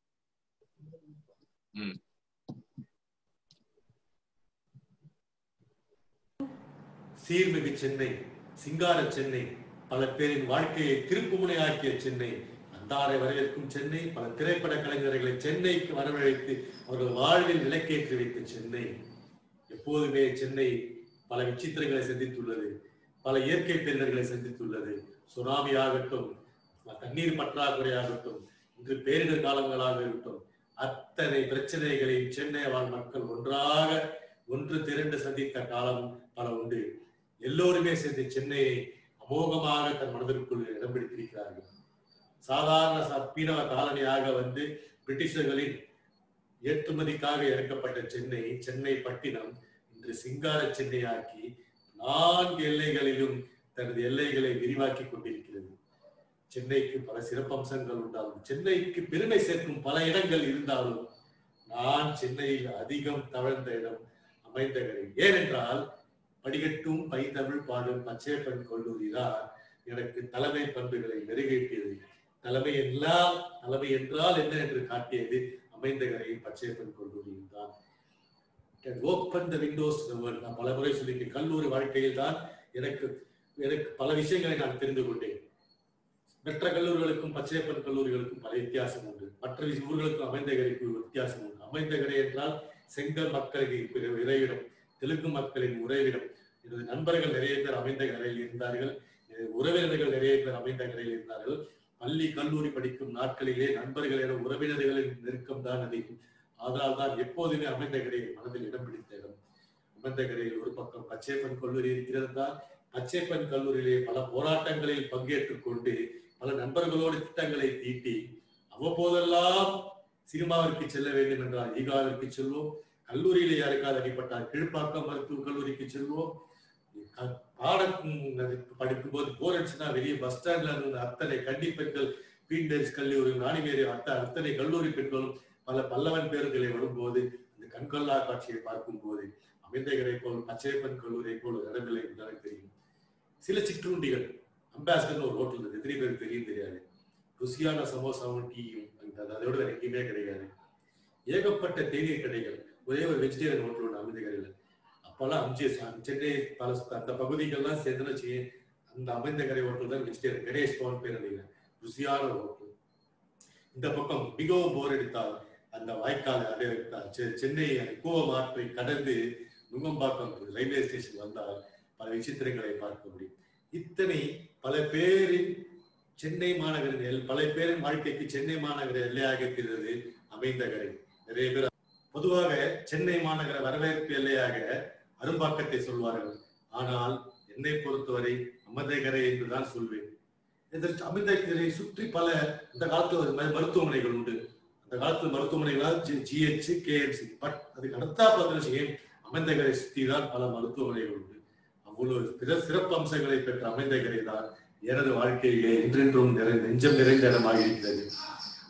சீர்மிகு சென்னை சிங்கார சென்னை பல பேரின் வாழ்க்கையை திருப்புமுனையாக்கிய சென்னை அந்தாரை வரவேற்கும் சென்னை பல திரைப்பட கலைஞர்களை சென்னைக்கு வரவழைத்து அவர்கள் வாழ்வில் விளக்கேற்றி வைத்த சென்னை எப்போதுமே சென்னை பல விசித்திரங்களை சந்தித்துள்ளது பல இயற்கை பேரிடர்களை சந்தித்துள்ளது சுனாமி ஆகட்டும் தண்ணீர் பற்றாக்குறை ஆகட்டும் இன்று பேரிடர் காலங்களாக இருக்கட்டும் அத்தனை பிரச்சனைகளையும் சென்னை வாழ் மக்கள் ஒன்றாக ஒன்று திரண்டு சந்தித்த காலம் பல உண்டு எல்லோருமே சேர்ந்து சென்னையை அமோகமாக தன் மனதிற்குள் இடம் பிடித்திருக்கிறார்கள் சாதாரண ச- மீனவ காலனியாக வந்து பிரிட்டிஷர்களின் ஏற்றுமதிக்காக இறக்கப்பட்ட சென்னை சென்னை பட்டினம் இன்று சிங்கார சென்னையாக்கி நான்கு எல்லைகளிலும் தனது எல்லைகளை விரிவாக்கி கொண்டிருக்கிறது சென்னைக்கு பல சிறப்பம்சங்கள் உண்டாகும் சென்னைக்கு பெருமை சேர்க்கும் பல இடங்கள் இருந்தாலும் நான் சென்னையில் அதிகம் தவழ்ந்த இடம் அமைந்தகரை ஏனென்றால் படிகட்டும் பைந்தமிழ் பாடும் பச்சையப்பன் கல்லூரி தான் எனக்கு தலைமை பண்புகளை மெருகேற்றியது தலைமை எல்லாம் தலைமை என்றால் என்ன என்று காட்டியது அமைந்தகரை பச்சையப்பன் கல்லூரியில் தான் ஓப்பன் த விண்டோஸ் நான் பல முறை சொல்லியிருக்கேன் கல்லூரி வாழ்க்கையில் தான் எனக்கு எனக்கு பல விஷயங்களை நான் தெரிந்து கொண்டேன் மற்ற கல்லூரிகளுக்கும் பச்சையப்பன் கல்லூரிகளுக்கும் பல வித்தியாசம் உண்டு மற்ற விஷ- ஊர்களுக்கும் அமைந்தகரைக்கு ஒரு வித்தியாசம் உண்டு அமைந்தகரை என்றால் செங்கல் மக்களின் பிற- இறைவிடம் தெலுங்கு மக்களின் உறைவிடம் எனது நண்பர்கள் நிறைய பேர் அமைந்த கரையில் இருந்தார்கள் எனது உறவினர்கள் நிறைய பேர் அமைந்த கரையில் இருந்தார்கள் பள்ளி கல்லூரி படிக்கும் நாட்களிலே நண்பர்கள் என உறவினர்களின் நெருக்கம் தான் அதிகம் அதனால் தான் எப்போதுமே அமைந்த கரையை மனதில் இடம் பிடித்த இடம் அமைந்த கரையில் ஒரு பக்கம் பச்சைப்பன் கல்லூரி இருக்கிறது தான் பச்சைப்பன் கல்லூரியிலே பல போராட்டங்களில் பங்கேற்றுக் கொண்டு பல நண்பர்களோடு திட்டங்களை தீட்டி அவ்வப்போதெல்லாம் சினிமாவிற்கு செல்ல வேண்டும் என்றால் ஈகாவிற்கு செல்வோம் கல்லூரியிலே யாருக்காவது அடிப்பட்டால் கீழ்ப்பாக்கம் மருத்துவக் கல்லூரிக்கு செல்வோம் க- பாடம் படிக்கும் போது போர் அடிச்சுன்னா வெளியே பஸ் ஸ்டாண்ட்ல இருந்த அத்தனை கண்டி பெண்கள் பீண்டர்ஸ் கல்லூரி நாணிமேரி அத்த அத்தனை கல்லூரி பெண்களும் பல பல்லவன் பேருந்திலே வரும்போது அந்த கண்கொள்ளா காட்சியை பார்க்கும் போது அமைந்தகரை போல் பச்சையப்பன் கல்லூரியை போல் ஒரு இடமில்லை என்று எனக்கு தெரியும் சில சிற்றுண்டிகள் அம்பாசிடர் ஒரு ஹோட்டல் இருக்கு எத்தனை பேருக்கு தெரியும் தெரியாது ருசியான சமோசாவும் டீயும் அந்த அதோட வேற எங்கேயுமே கிடைக்காது ஏகப்பட்ட தேநீர் கடைகள் ஒரே ஒரு வெஜிடேரியன் ஹோட்டல் ஒன்று அமைந்தகரையில் அப்பெல்லாம் அஞ்சு சென்னை பல அந்த பகுதிகள்லாம் சேர்ந்து வச்சு அந்த அமைந்தகரை ஹோட்டல் தான் வெஜிடேரியன் கணேஷ் பவன் பேர் நினைக்கிறேன் ருசியான ஒரு ஹோட்டல் இந்த பக்கம் மிகவும் போர் அடித்தால் அந்த வாய்க்கால் அதே செ- சென்னை கூவம் ஆற்றை கடந்து நுங்கம்பாக்கம் ரயில்வே ஸ்டேஷன் வந்தால் பல விசித்திரங்களை பார்க்க முடியும் இத்தனை பல பேரின் சென்னை மாநகரின் எல்- பல பேரின் வாழ்க்கைக்கு சென்னை மாநகர எல்லையாக இருக்கிறது அமைந்தகரை நிறைய பேர் பொதுவாக சென்னை மாநகர வரவேற்பு எல்லையாக அரும்பாக்கத்தை சொல்வார்கள் ஆனால் என்னை பொறுத்தவரை அமர்தகரை என்றுதான் சொல்வேன் இதற்கு அமிர்தகரை சுற்றி பல இந்த காலத்துல ஒரு ம- மருத்துவமனைகள் உண்டு அந்த காலத்துல மருத்துவமனைகளால் ஜிஹெச் கேஎம்சி பட் அதுக்கு அடுத்தா பார்த்தீங்கன்னா அமைந்தகரை சுற்றி தான் பல மருத்துவமனைகள் உண்டு அவ்வளவு பிற சிறப்பு அம்சங்களை பெற்ற அமைந்தகரை தான் எனது வாழ்க்கையிலே என்றென்றும் நிறை நெஞ்சம் நிறைந்த இடமாக இருக்கிறது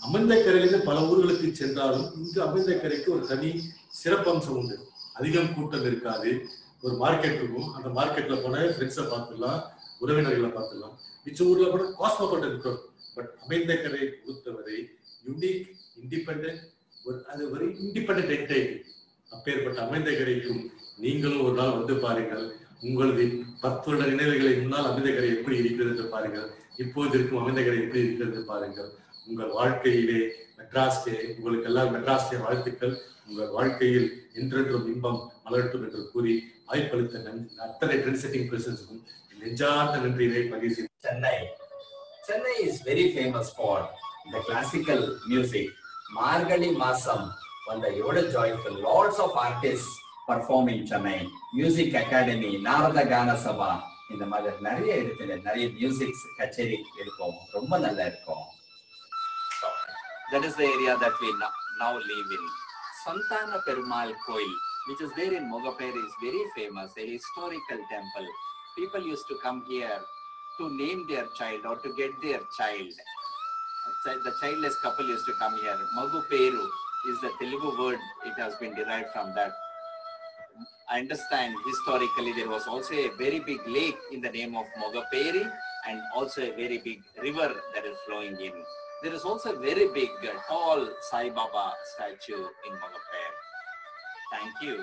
அமிர்தக்கரையிலிருந்து பல ஊர்களுக்கு சென்றாலும் இங்கு அமிர்தக்கரைக்கு ஒரு தனி சிறப்பம்சம் உண்டு அதிகம் கூட்டம் இருக்காது ஒரு மார்க்கெட் இருக்கும் அந்த மார்க்கெட்ல போன ஃப்ரெண்ட்ஸை பார்த்துடலாம் உறவினர்களை பார்த்துடலாம் மிச்ச ஊர்ல கூட காஸ்மோபாலிட்டன் இருக்கும் பட் அமிர்தக்கரை பொறுத்தவரை யுனிக் இண்டிபெண்ட் ஒரு அது ஒரு இண்டிபெண்ட் என்டைட்டி அப்பேற்பட்ட அமிர்தக்கரைக்கும் நீங்களும் ஒரு நாள் வந்து பாருங்கள் உங்களது பத்து வருட நினைவுகளை முன்னால் அமிர்தக்கரை எப்படி இருக்கிறது என்று பாருங்கள் இப்போது இருக்கும் அமிர்தக்கரை எப்படி இருக்கிறது என்று பாருங்கள் உங்கள் வாழ்க்கையிலே மெட்ராஸ் டே உங்களுக்கு எல்லாம் மெட்ராஸ் டே வாழ்த்துக்கள் உங்கள் வாழ்க்கையில் என்றென்றும் இன்பம் மலரட்டும் என்று கூறி வாய்ப்பளித்த நன்றி அத்தனை ட்ரெண்ட் செட்டிங் பிரசன்ஸுக்கும் நெஞ்சார்ந்த நன்றியினை பதிவு செய்து Chennai. Chennai is very famous for the classical music. Margali Masam, when the Yoda joyful, lots of artists perform in Chennai. Music Academy, Narada Gana Sabha, இந்த மாதிரி நிறைய இடத்துல நிறைய மியூசிக்ஸ் கச்சேரி இருக்கும் ரொம்ப நல்லா இருக்கும் That is the area that we no- now live in. Santana Perumal Koil, which is there in Mogapere, is very famous, a historical temple. People used to come here to name their child or to get their child. A chi- The childless couple used to come here. Magu Peru is the Telugu word, it has been derived from that. I understand historically there was also a very big lake in the name of Mogaperi and also a very big river that is flowing in. There is also a very big uh, tall Sai Baba statue in Mogapere. Thank you.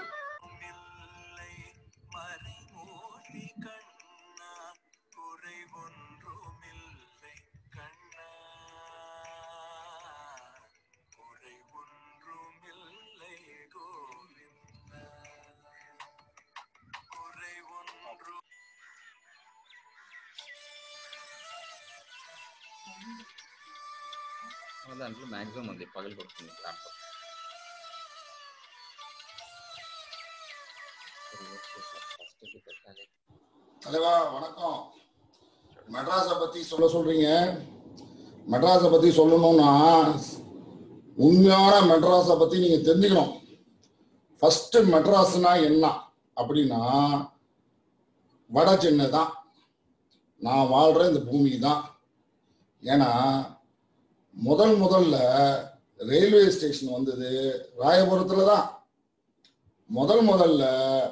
దాంట్లో మాక్సిమం ఉంది పగలు కొడుతుంది ల్యాప్టాప్ పెట్టాలి தலைவா வணக்கம் மெட்ராஸை பத்தி சொல்ல சொல்றீங்க மெட்ராஸை பத்தி சொல்லணும்னா உண்மையான மெட்ராஸை பத்தி நீங்க தெரிஞ்சுக்கணும் ஃபர்ஸ்ட் மெட்ராஸ்னா என்ன அப்படின்னா வட சென்னை தான் நான் வாழ்ற இந்த பூமி தான் ஏன்னா முதல் முதல்ல ரயில்வே ஸ்டேஷன் வந்தது ராயபுரத்துல தான் முதல் முதல்ல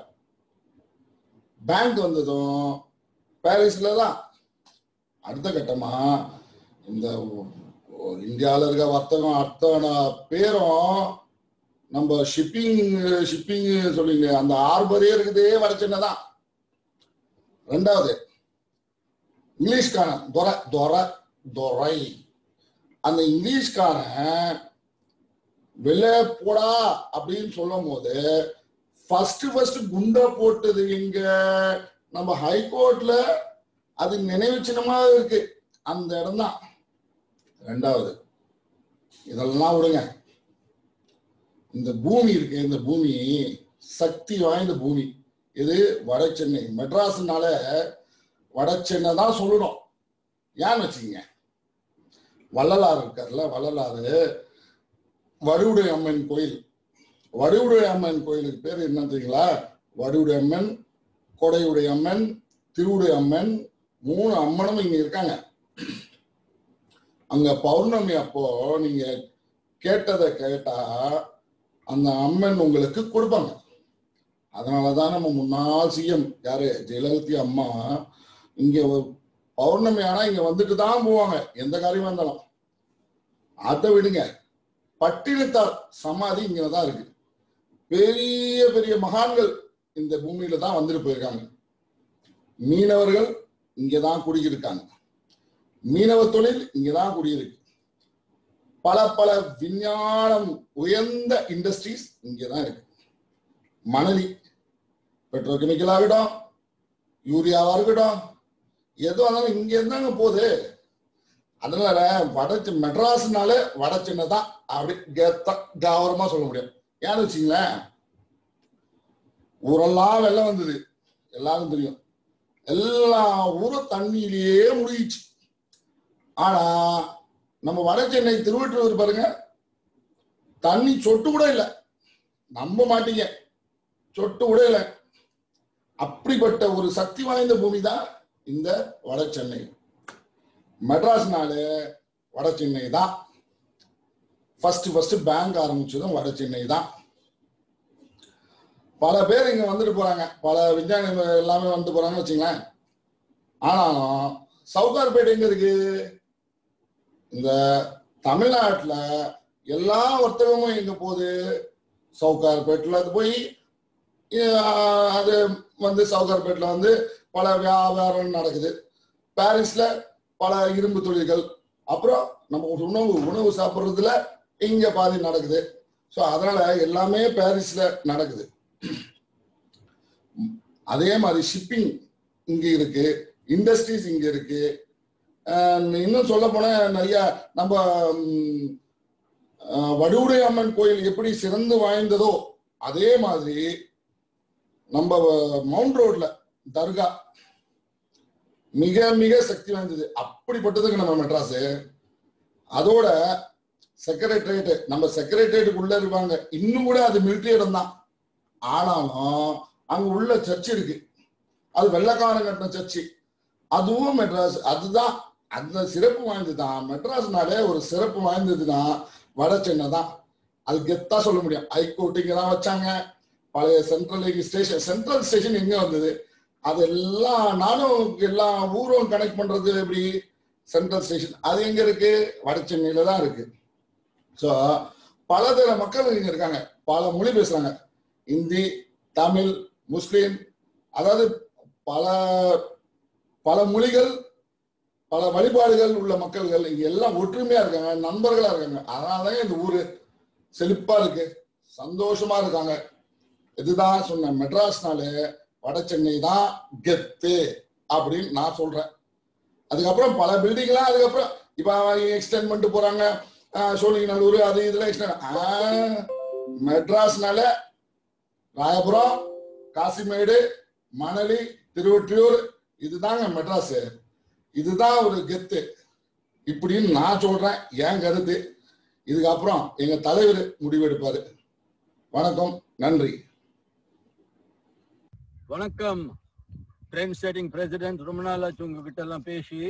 பேங்க் வந்ததும் பாரிஸ்ல தான் அடுத்த கட்டமா இந்த இந்தியாவில் இருக்க வர்த்தகம் அத்தனை பேரும் நம்ம ஷிப்பிங் ஷிப்பிங் சொல்லிங்க அந்த ஆர்பரே இருக்குதே வட சென்னை தான் ரெண்டாவது இங்கிலீஷ்காரன் துறை துறை துறை அந்த இங்கிலீஷ்காரன் வெளில போடா அப்படின்னு சொல்லும் போது ஃபர்ஸ்ட் ஃபர்ஸ்ட் குண்டை போட்டது எங்க நம்ம ஹைகோர்ட்ல அது நினைவு சின்னமா இருக்கு அந்த இடம் தான் ரெண்டாவது இதெல்லாம் விடுங்க இந்த பூமி இருக்கு இந்த பூமி சக்தி வாய்ந்த பூமி இது வட சென்னை மெட்ராஸ்னால வட சென்னை தான் சொல்லணும் ஏன்னு வச்சுக்கங்க வள்ளலார் இருக்கார்ல வள்ளலாறு வடுவுடை அம்மன் கோயில் வடுவுடை அம்மன் கோயிலுக்கு பேர் என்ன தெரியுங்களா வடுவுடை அம்மன் கொடையுடை அம்மன் திருவுடை அம்மன் மூணு அம்மனும் இங்க இருக்காங்க அங்க பௌர்ணமி அப்போ நீங்க கேட்டதை கேட்டா அந்த அம்மன் உங்களுக்கு கொடுப்பாங்க அதனாலதான் நம்ம முன்னாள் சிஎம் யாரு ஜெயலலிதா அம்மா இங்க ஒரு பௌர்ணமி ஆனா இங்க வந்துட்டு தான் போவாங்க எந்த காரியமா இருந்தாலும் அதை விடுங்க பட்டினத்தார் சமாதி இங்கதான் இருக்கு பெரிய பெரிய மகான்கள் இந்த பூமியில தான் வந்துட்டு போயிருக்காங்க மீனவர்கள் இங்கதான் குடியிருக்காங்க மீனவ தொழில் இங்கதான் குடியிருக்கு பல பல விஞ்ஞானம் உயர்ந்த இண்டஸ்ட்ரீஸ் இங்கதான் இருக்கு மணலி பெட்ரோகெமிக்கல் ஆகட்டும் யூரியாவா இருக்கட்டும் எதுவாக இருந்தாலும் இங்க இருந்தாங்க போகுது அதனால வட செ- மெட்ராஸ்னால வட சென்னை தான் அப்படி கெத்தா கௌரவமா சொல்ல முடியும் ஏன்னு வச்சுங்களேன் ஊரெல்லாம் வெள்ளம் வந்தது எல்லாரும் தெரியும் எல்லா ஊரும் தண்ணியிலேயே முழுகிச்சு ஆனா நம்ம வட சென்னை திருவற்றூர் பாருங்க தண்ணி சொட்டு கூட இல்லை நம்ப மாட்டீங்க சொட்டு கூட இல்லை அப்படிப்பட்ட ஒரு சக்தி வாய்ந்த பூமி தான் இந்த வட சென்னை மெட்ராஸ்னால வட சென்னை தான் ஃபர்ஸ்ட் ஃபர்ஸ்ட் பேங்க் ஆரம்பிச்சதும் வட சென்னை தான் பல பேர் இங்க வந்துட்டு போறாங்க பல விஞ்ஞானிகள் எல்லாமே வந்துட்டு போறாங்கன்னு வச்சுங்களேன் ஆனாலும் சவுகார்பேட்டை எங்க இருக்கு இந்த தமிழ்நாட்டுல எல்லா வர்த்தகமும் எங்க போகுது சவுகார்பேட்டில் அது போய் அஹ், அது வந்து சவுகார்பேட்டில் வந்து பல வியாபாரம் நடக்குது பாரிஸ்ல பல இரும்பு தொழில்கள் அப்புறம் நம்ம ஒரு உணவு உணவு சாப்பிட்றதுல இங்க பாதி நடக்குது ஸோ அதனால எல்லாமே பாரிஸ்ல நடக்குது அதே மாதிரி ஷிப்பிங் இங்க இருக்கு இண்டஸ்ட்ரீஸ் இங்க இருக்கு அஹ் இன்னும் சொல்ல போனா நிறைய நம்ம ம், அஹ், வடுவுடை அம்மன் கோயில் எப்படி சிறந்து வாய்ந்ததோ அதே மாதிரி நம்ம மவுண்ட் ரோட்ல தர்கா மிக மிக சக்தி வாய்ந்தது அப்படிப்பட்டதுக்கு நம்ம மெட்ராஸ் அதோட செக்ரட்டரியேட் நம்ம செக்ரட்டரியேட்டுக்கு உள்ள இருப்பாங்க இன்னும் கூட அது மிலிட்டரி இடம் தான் ஆனாலும் அங்க உள்ள சர்ச் இருக்கு அது வெள்ளக்காரன் கட்டின சர்ச்சு அதுவும் மெட்ராஸ் அதுதான் அந்த சிறப்பு வாய்ந்தது தான் மெட்ராஸ்னாலே ஒரு சிறப்பு வாய்ந்ததுன்னா வட சென்னை தான் அது கெத்தா சொல்ல முடியும் ஹைகோர்ட் இங்க தான் வச்சாங்க பழைய சென்ட்ரல் ஸ்டேஷன் சென்ட்ரல் ஸ்டேஷன் எங்க வந்தது அதெல்லாம் நானும் எல்லா ஊரும் கனெக்ட் பண்றது எப்படி சென்ட்ரல் ஸ்டேஷன் அது எங்க இருக்கு வட சென்னையில தான் இருக்கு ஸோ பலதர மக்கள் இங்க இருக்காங்க பல மொழி பேசுறாங்க இந்தி தமிழ் முஸ்லீம் அதாவது பல பல மொழிகள் பல வழிபாடுகள் உள்ள மக்கள்கள் இங்க எல்லாம் ஒற்றுமையா இருக்காங்க நண்பர்களா இருக்காங்க அதனாலதான் இந்த ஊரு செழிப்பா இருக்கு சந்தோஷமா இருக்காங்க இதுதான் சொன்ன மெட்ராஸ்னாலே வட சென்னை தான் கெத்து அப்படின்னு நான் சொல்றேன் அதுக்கப்புறம் பல பில்டிங்லாம் அதுக்கப்புறம் இப்ப எக்ஸ்டெண்ட் பண்ணிட்டு போறாங்க ஆஹ் சோழிங்கநல்லூர் அது இதெல்லாம் எக்ஸ்டெண்ட் மெட்ராஸ்னால ராயபுரம் காசிமேடு மணலி திருவொற்றியூர் இதுதாங்க மெட்ராஸ் இதுதான் ஒரு கெத்து இப்படின்னு நான் சொல்றேன் என் கருத்து இதுக்கப்புறம் எங்க தலைவர் முடிவெடுப்பாரு வணக்கம் நன்றி வணக்கம் ட்ரெண்ட் செட்டிங் பிரசிடென்ட் ரொம்ப நாளாச்சு உங்ககிட்ட எல்லாம் பேசி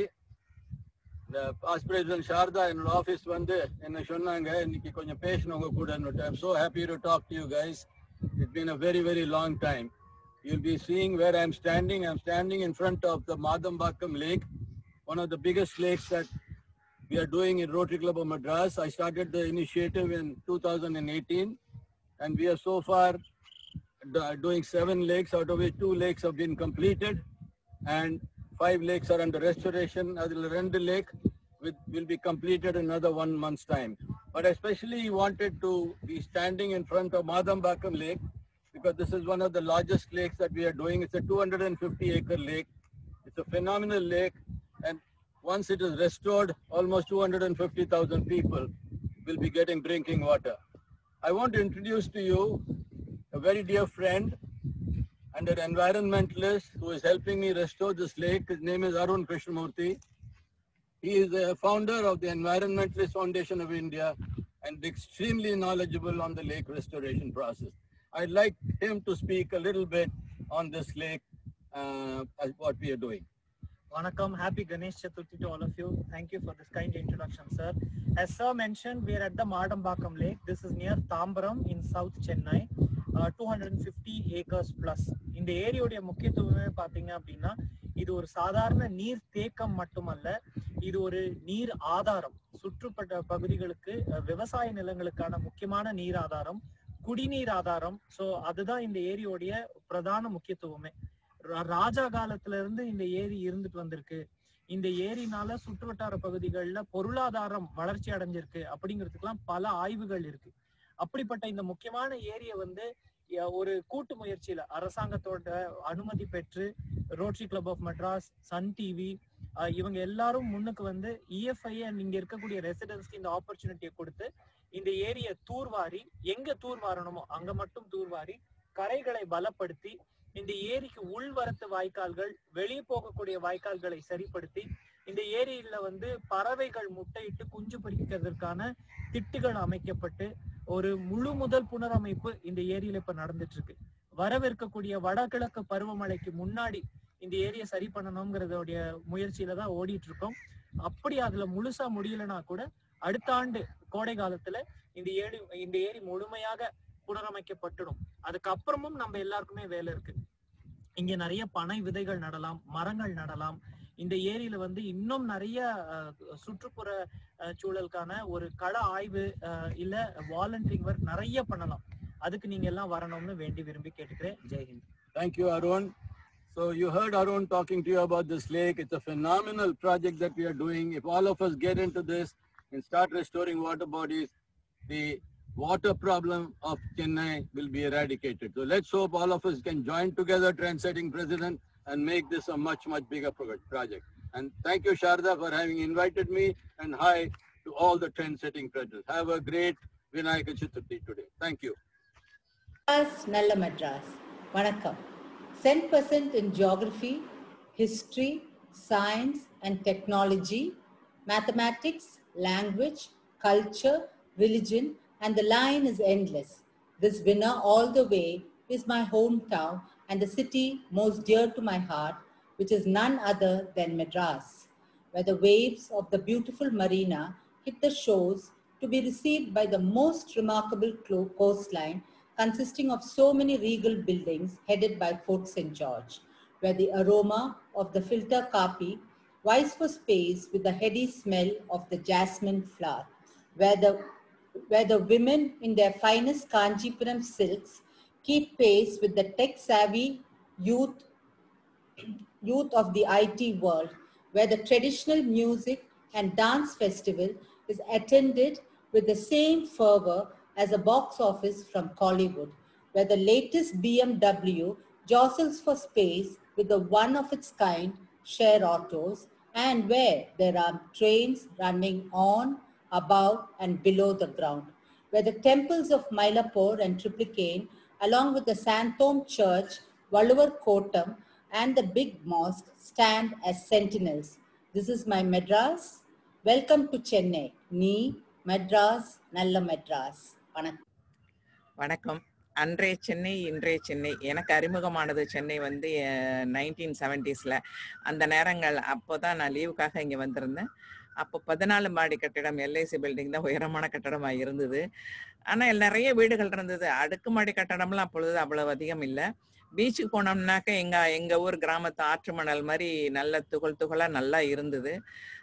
இந்த பாஸ் பிரசிடென்ட் சாரதா என்னோட ஆஃபீஸ் வந்து என்ன சொன்னாங்க இன்னைக்கு கொஞ்சம் பேசணும் உங்க கூட I'm so happy to talk to you guys it's been a very very long time you'll be seeing where i'm standing i'm standing in front of the madambakam lake one of the biggest lakes that we are doing in rotary club of madras i started the initiative in 2018 and we are so far do- doing seven lakes, out of which two lakes have been completed, and five lakes are under restoration. Adil Rendu Lake with, will be completed in another one month's time. But I especially wanted to be standing in front of Madambakam Lake because this is one of the largest lakes that we are doing. It's a 250 acre lake. It's a phenomenal lake, and once it is restored, almost 250,000 people will be getting drinking water. I want to introduce to you a very dear friend and an environmentalist who is helping me restore this lake. His name is Arun Krishnamurthy. He is the founder of the Environmentalist Foundation of India and extremely knowledgeable on the lake restoration process. I'd like him to speak a little bit on this lake, uh, as what we are doing. Vanakkam, happy Ganesh Chaturthi to all of you. Thank you for this kind introduction, sir. As sir mentioned, we are at the Madambakam Lake. This is near Tambaram in South Chennai. Uh, 250 acres plus. இந்த ஏரியோடைய முக்கியத்துவமே பாத்தீங்க அப்படின்னா இது ஒரு சாதாரண நீர் தேக்கம் மட்டுமல்ல இது ஒரு நீர் ஆதாரம் சுற்றுப்பட்ட பகுதிகளுக்கு அஹ், விவசாய நிலங்களுக்கான முக்கியமான நீர் ஆதாரம் குடிநீர் ஆதாரம் சோ அதுதான் இந்த ஏரியோடைய பிரதான முக்கியத்துவமே ரா- ராஜா காலத்துல இருந்து இந்த ஏரி இருந்துட்டு வந்திருக்கு இந்த ஏரினால சுற்றுவட்டார பகுதிகளில் பொருளாதாரம் வளர்ச்சி அடைஞ்சிருக்கு அப்படிங்கிறதுக்கெல்லாம் பல ஆய்வுகள் இருக்கு அப்படிப்பட்ட இந்த முக்கியமான ஏரியை வந்து அஹ், ஒரு கூட்டு முயற்சியில அரசாங்கத்தோட அனுமதி பெற்று rotary club of Madras Sun TV இவங்க எல்லாரும் முன்னுக்கு வந்து இஎஃப்ஐ அண்ட் இங்க இருக்கக்கூடிய ரெசிடென்ஸ்க்கு இந்த ஆப்பர்ச்சுனிட்டியை கொடுத்து இந்த ஏரியை தூர்வாரி எங்க தூர்வாரணுமோ அங்க மட்டும் தூர்வாரி கரைகளை பலப்படுத்தி இந்த ஏரிக்கு உள்வரத்து வாய்க்கால்கள் வெளியே போகக்கூடிய வாய்க்கால்களை சரிப்படுத்தி இந்த ஏரியில வந்து பறவைகள் முட்டையிட்டு குஞ்சு பொரிக்கிறதுக்கான திட்டுகள் அமைக்கப்பட்டு ஒரு முழு முதல் புனரமைப்பு இந்த ஏரியில இப்ப நடந்துட்டு இருக்கு வரவிருக்கக்கூடிய வடகிழக்கு பருவமழைக்கு முன்னாடி இந்த ஏரியை சரி பண்ணணுங்கிறதோடைய முயற்சியில தான் ஓடிட்டு இருக்கோம் அப்படி அதுல முழுசா முடியலனா கூட அடுத்த ஆண்டு கோடை காலத்துல இந்த ஏரி இந்த ஏரி முழுமையாக புனரமைக்கப்பட்டுடும் அதுக்கப்புறமும் நம்ம எல்லாருக்குமே வேலை இருக்கு இங்க நிறைய பனை விதைகள் நடலாம் மரங்கள் நடலாம் இந்த ஏரியில வந்து இன்னும் நிறைய அஹ், சுற்றுப்புற அஹ், சூழலுக்கான ஒரு கள ஆய்வு அஹ், இல்ல வாலண்டியரிங் ஒர்க் நிறைய பண்ணலாம் அதுக்கு நீங்க எல்லாம் வரணும்னு வேண்டி விரும்பி கேட்டுக்கிறேன் ஜெய்ஹிந்த் Thank you, Arun. So you heard Arun talking to you about this lake. It's a phenomenal project that we are doing. If all of us get into this and start restoring water bodies, the water problem of Chennai will be eradicated. So let's hope all of us can join together, trend-setting president, and make this a much, much bigger pro- project. And thank you, Sharda, for having invited me, and hi to all the trend-setting presidents. Have a great Vinayaka Chaturthi today. Thank you. Madras நல்ல மெட்ராஸ் வணக்கம் cent percent in geography history science and technology mathematics language culture religion and the line is endless this winner all the way is my hometown and the city most dear to my heart, which is none other than Madras, where the waves of the beautiful marina hit the shores to be received by the most remarkable clo- coastline consisting of so many regal buildings headed by Fort St. George, where the aroma of the filter kapi vies for space with the heady smell of the jasmine flower, where the, where the women in their finest Kanjipuram silks keep pace with the tech-savvy youth youth of the IT world, where the traditional music and dance festival is attended with the same fervor as a box office from Collywood, where the latest BMW jostles for space with the one of its kind share autos, and where there are trains running on, above, and below the ground, where the temples of Mylapore and Triplicane, along with the Santom Church, Valluvar Kotam, and the big mosque stand as sentinels. This is my Madras. Welcome to Chennai. நீ மெட்ராஸ் நல்ல மெட்ராஸ் வணக்கம் வணக்கம் அன்றைய சென்னை இன்றைய சென்னை எனக்கு அறிமுகமானது சென்னை வந்து நைன்டீன் செவன்டிஸில் அந்த நேரங்கள் அப்போ தான் நான் லீவுக்காக இங்கே வந்திருந்தேன் அப்போ பதினாலு மாடி கட்டிடம் எல்ஐசி பில்டிங் தான் உயரமான கட்டடமாக இருந்தது ஆனால் நிறைய வீடுகள் இருந்தது அடுக்குமாடி கட்டடம்லாம் அப்பொழுது அவ்வளவு அதிகம் இல்லை பீச்சுக்கு போனோம்னாக்க எங்க எங்க ஊர் கிராமத்து ஆற்று மணல் மாதிரி நல்ல துகள் துகளா நல்லா இருந்தது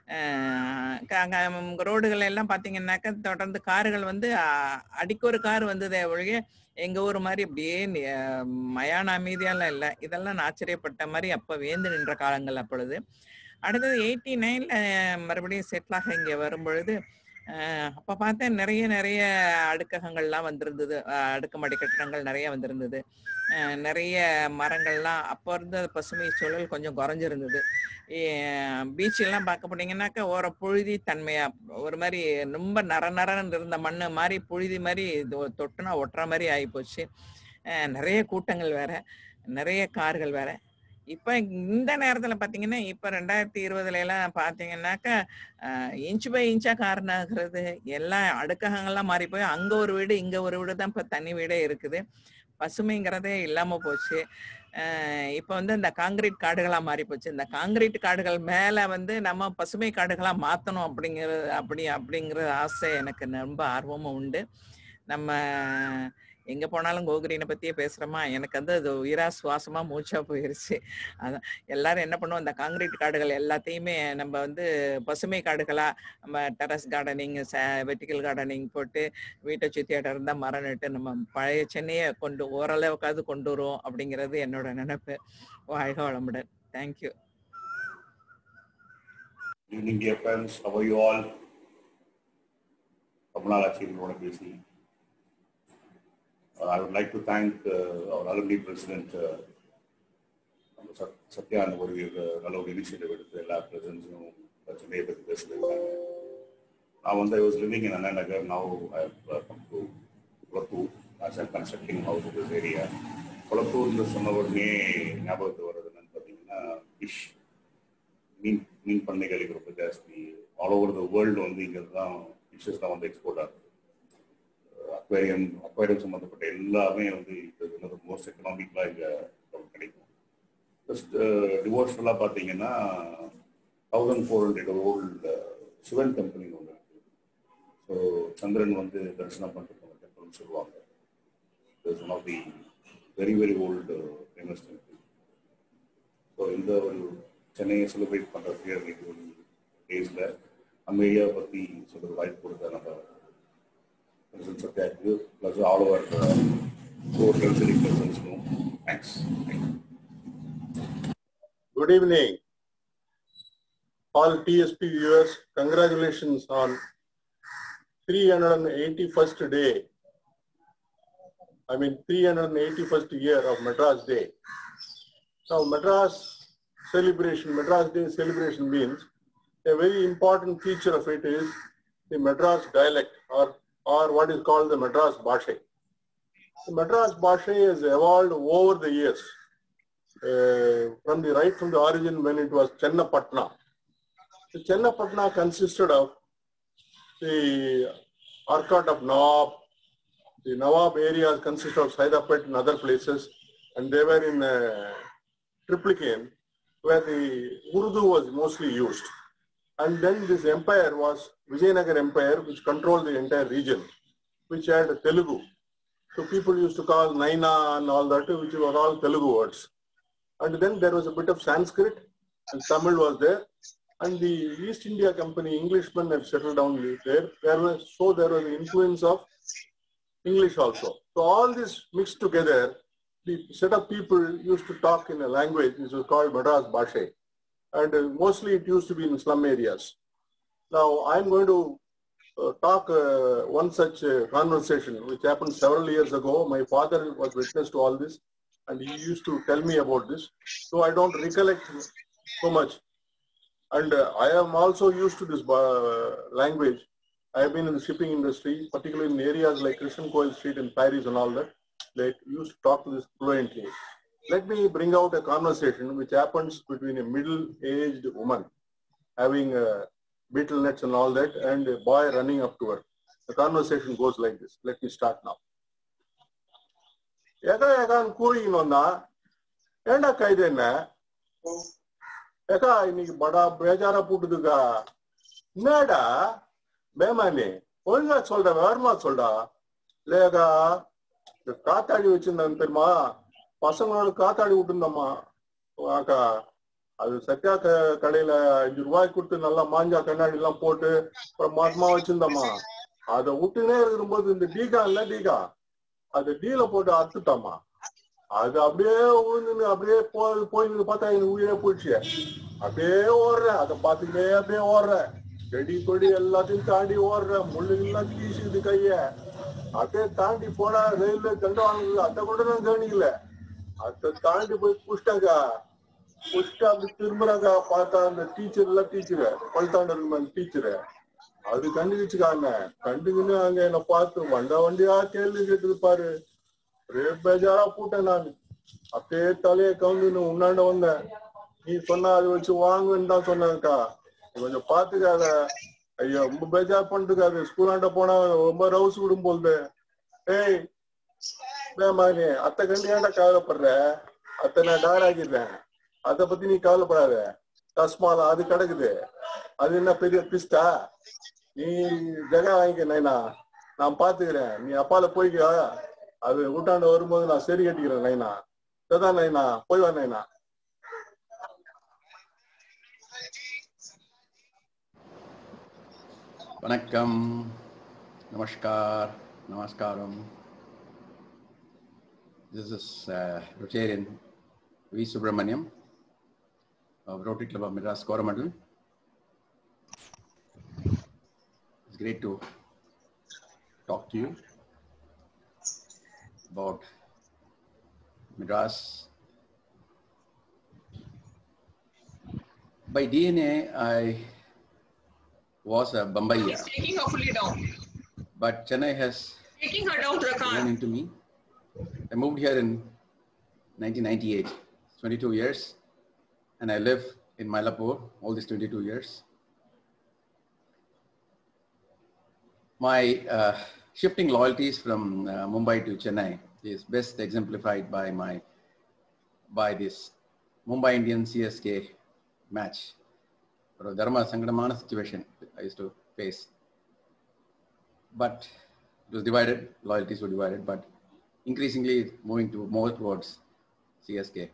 அஹ் க- அங்க ம், ரோடுகள் எல்லாம் பாத்தீங்கன்னாக்க தொடர்ந்து கார்கள் வந்து அ- அடிக்கு ஒரு கார் வந்ததே ஒழிய எங்க ஊர் மாதிரி அப்படியே நி- அஹ் மயான அமைதியெல்லாம் இல்லை இதெல்லாம் நான் ஆச்சரியப்பட்ட மாதிரி அப்ப வேந்து நின்ற காலங்கள் அப்பொழுது அடுத்தது எயிட்டி நைன்ல மறுபடியும் செட்டில் ஆக இங்க வரும்பொழுது அஹ் அப்ப பார்த்தேன் நிறைய நிறைய அடுக்ககங்கள்லாம் வந்திருந்தது அஹ் அடுக்குமாடி கட்டிடங்கள் நிறைய வந்திருந்தது அஹ் நிறைய மரங்கள்லாம் அப்போ இருந்த பசுமை சூழல் கொஞ்சம் குறைஞ்சிருந்தது பீச் எல்லாம் பார்க்க போனீங்கன்னாக்கா ஓர புழுதி தன்மையா ஒரு மாதிரி ரொம்ப நர நரன்னு இருந்த மண்ணு மாதிரி புழுதி மாதிரி இது தொட்டுனா ஒட்டுற மாதிரி ஆயிப்போச்சு அஹ் நிறைய கூட்டங்கள் வேற நிறைய கார்கள் வேற இப்ப இந்த நேரத்துல பாத்தீங்கன்னா இப்ப ரெண்டாயிரத்தி இருபதுல எல்லாம் பாத்தீங்கன்னாக்கா இன்ச் பை இன்ச்சா கார் நகருது எல்லாம் அடுக்ககங்கள்லாம் மாறி போய் அங்க ஒரு வீடு இங்க ஒரு வீடு தான் இப்ப தனி வீடே இருக்குது பசுமைங்கிறதே இல்லாம போச்சு அஹ் இப்ப வந்து இந்த காங்கிரீட் காடுகளா மாறி போச்சு இந்த காங்கிரீட் காடுகள் மேல வந்து நம்ம பசுமை காடுகளா மாத்தணும் அப்படிங்கிறது அப்படி அப்படிங்கிற ஆசை எனக்கு ரொம்ப ஆர்வமும் உண்டு நம்ம எங்க போனாலும் கோகிரீனை பத்தியே பேசுறோமா எனக்கு வந்து அது உயிரா சுவாசமா மூச்சா போயிருச்சு அதான் எல்லாரும் என்ன பண்ணுவோம் இந்த காங்கிரீட் காடுகள் எல்லாத்தையுமே நம்ம வந்து பசுமை காடுகளா நம்ம டெரஸ் கார்டனிங் வெர்டிக்கல் கார்டனிங் போட்டு வீட்டை சுத்தி இடம் இருந்தா மரம் நட்டு நம்ம பழைய சென்னையை கொண்டு ஓரளவுக்காவது கொண்டு வருவோம் அப்படிங்கிறது என்னோட நினைப்பு வாழ்க வளமுடன் thank you evening, dear friends. How are you all? Kamalala Chirinoda பேசி Uh, I would like to thank uh, our alumni president, uh, நம்ம சத்- சத்யா அந்த ஒரு uh, நல்ல ஒரு இனிஷியேட்டிவ் எடுத்து எல்லா பிரசிடென்ட்ஸும் சென்னையை பற்றி பேசியிருக்காங்க நான் வந்து I was living in Anna Nagar now I come to Kolathur as I'm constructing house this area குளத்தூர்னு சொன்ன உடனே ஞாபகத்துக்கு வர்றது என்னன்னு பார்த்தீங்கன்னா ஃபிஷ் மீன் மீன் பண்ணைகள் இங்க ரொம்ப ஜாஸ்தி ஆல் ஓவர் த வேர்ல்டு வந்து இங்கே தான் ஃபிஷஸ் தான் வந்து எக்ஸ்போர்ட் ஆகுது அக்வேரியம் அக்வேரியம் சம்மந்தப்பட்ட எல்லாமே வந்து இது மோஸ்ட் எக்கனாமிக்கலாக இங்கே நமக்கு கிடைக்கும் ஜஸ்ட் டிவோஷனலாக பார்த்தீங்கன்னா thousand four hundred old Sivan டெம்பிள்னு ஒன்று இருக்கு ஸோ சந்திரன் வந்து தரிசனம் பண்ணிட்டு போன டெம்பிள்னு சொல்லுவாங்க it's one of the very very old famous temple so இந்த ஒரு சென்னையை செலிப்ரேட் பண்ணுறதுக்கு அன்னைக்கு ஒரு டேஸில் நம்ம ஏரியாவை பற்றி சொல்கிற வாய்ப்பு கொடுத்த நம்ம பிரசிடன்ட் சத்யாக்கு ப்ளஸ் ஆல் ஓவர் ஃபோர் கல்ச்சரி பிரசன்ஸ்க்கும் thanks Good evening. All TSP viewers, congratulations on 381st day. I mean, 381st year of Madras Day. Now, Madras celebration, Madras Day celebration means a very important feature of it is the Madras dialect or, or what is called the Madras Bhasha. The Madras Bhasha has evolved over the years uh, from the right from the origin when it was Chennapatna. The Chennapatna consisted of the Arcot of Nawab, the Nawab areas consist of Saidapet and other places, and they were in uh, Triplicane, where the Urdu was mostly used. And then this empire was Vijayanagar Empire, which controlled the entire region, which had Telugu. So people used to call Naina and all that, which were all Telugu words. And then there was a bit of Sanskrit and Tamil was there. And the East India Company, Englishmen had settled down there. There was, so there was an influence of English also. So all this mixed together, the set of people used to talk in a language which was called Madras Bhasha. And uh, mostly it used to be in slum areas. Now I'm going to uh, talk uh, one such uh, conversation which happened several years ago. My father was witness to all this and he used to tell me about this. So I don't recollect so much. And uh, I am also used to this uh, language. I have been in the shipping industry, particularly in areas like Christian Coil Street in Paris and all that. They used to talk to this fluently. Let me bring out a conversation which happens between a middle-aged woman having uh, beetle nets and all that and a boy running up to her. The conversation goes like this. Let me start now. ஏக்கா ஏக்கான்னு கூறின்னு வந்தா ஏண்டா கைது என்ன ஏக்கா இன்னைக்கு படா பேஜாரா போட்டுதுக்கா என்னடா மேமானி ஒழுங்கா சொல்ற வேறமா சொல்டா இல்லையாக்கா இந்த காத்தாடி வச்சிருந்தாங்க தெரியுமா பசங்களோட காத்தாடி விட்டுருந்தம்மா அக்கா அது சத்யா க- கடையில அஞ்சு ரூபாய் கொடுத்து நல்லா மாஞ்சா கண்ணாடி எல்லாம் போட்டு அப்புறம் மாசமா வச்சிருந்தம்மா அதை விட்டுனே இருக்கும்போது இந்த டீகா இல்ல டீகா அது டீல போட்டு அறுத்துட்டாமா அது அப்படியே விழுந்துன்னு அப்படியே போய் போய் நின்னு பார்த்தா எனக்கு உயிரே போயிடுச்சு அப்படியே ஓடுறேன் அதை பார்த்துக்கிட்டே அப்படியே ஓடுறேன் செடி கொடி எல்லாத்தையும் தாண்டி ஓடுறேன் முள்ளுகள்லாம் கீசுது கைய அப்படியே தாண்டி போனா ரயில்வே தண்டவாளம் அதை கூட நான் கவனிக்கல அதை தாண்டி போய் புஷ்டாக்கா புஷ்டா அப்படி திரும்புறாக்கா பார்த்தா அந்த டீச்சர் எல்லாம் டீச்சரு பழுத்தாண்டு இருக்குமே அந்த டீச்சரு அது கண்டுக்கிச்சுக்காங்க கண்டுக்கின்னு அங்க என்ன பார்த்து வண்ட வண்டியா கேள்வி கேட்டது பாரு ஒரே பேஜாரா போட்டேன் நான் அப்படியே தலையை கவுந்துன்னு உன்னாண்ட வந்தேன் நீ சொன்னா அதை வச்சு வாங்குன்னு தான் சொன்னேன்க்கா நீ கொஞ்சம் பாத்துக்காத ஐயோ ரொம்ப பேஜார் பண்ணிட்டுக்காது ஸ்கூலாண்ட போனா ரொம்ப ரவுஸ் விடும் போகுது ஏய் மேமானி அத்தை கண்டு ஏன்டா கவலைப்படுற அத்தை நான் டார் ஆகிடுறேன் அதை பத்தி நீ கவலைப்படாத தஸ்மாலா அது கிடக்குது அது என்ன பெரிய பிஸ்டா நீ ஜெகா வாங்கிக்க நைனா நான் பாத்துக்கிறேன் நீ அப்பால போய்க்கா அது ஊட்டாண்ட வரும்போது நான் சரி கட்டிக்கிறேன் நைனா சரிதான் நைனா போய் வா நைனா வணக்கம் நமஸ்கார் நமஸ்காரம் This is uh, Rotarian V. Subramaniam of Rotary Club of Madras Coromandel. It's great to talk to you about Madras. By DNA, I was a Bombaya, He's taking her fully down. but Chennai has Taking her down to the car. grown into me. I moved here in 1998, 22 years, and I live in Mylapore all these 22 years. My uh, shifting loyalties from uh, Mumbai to Chennai is best exemplified by my by this Mumbai Indians CSK match. ஒரு தர்ம சங்கடமான situation I to face but it was divided, loyalties were divided, but increasingly moving to more towards CSK.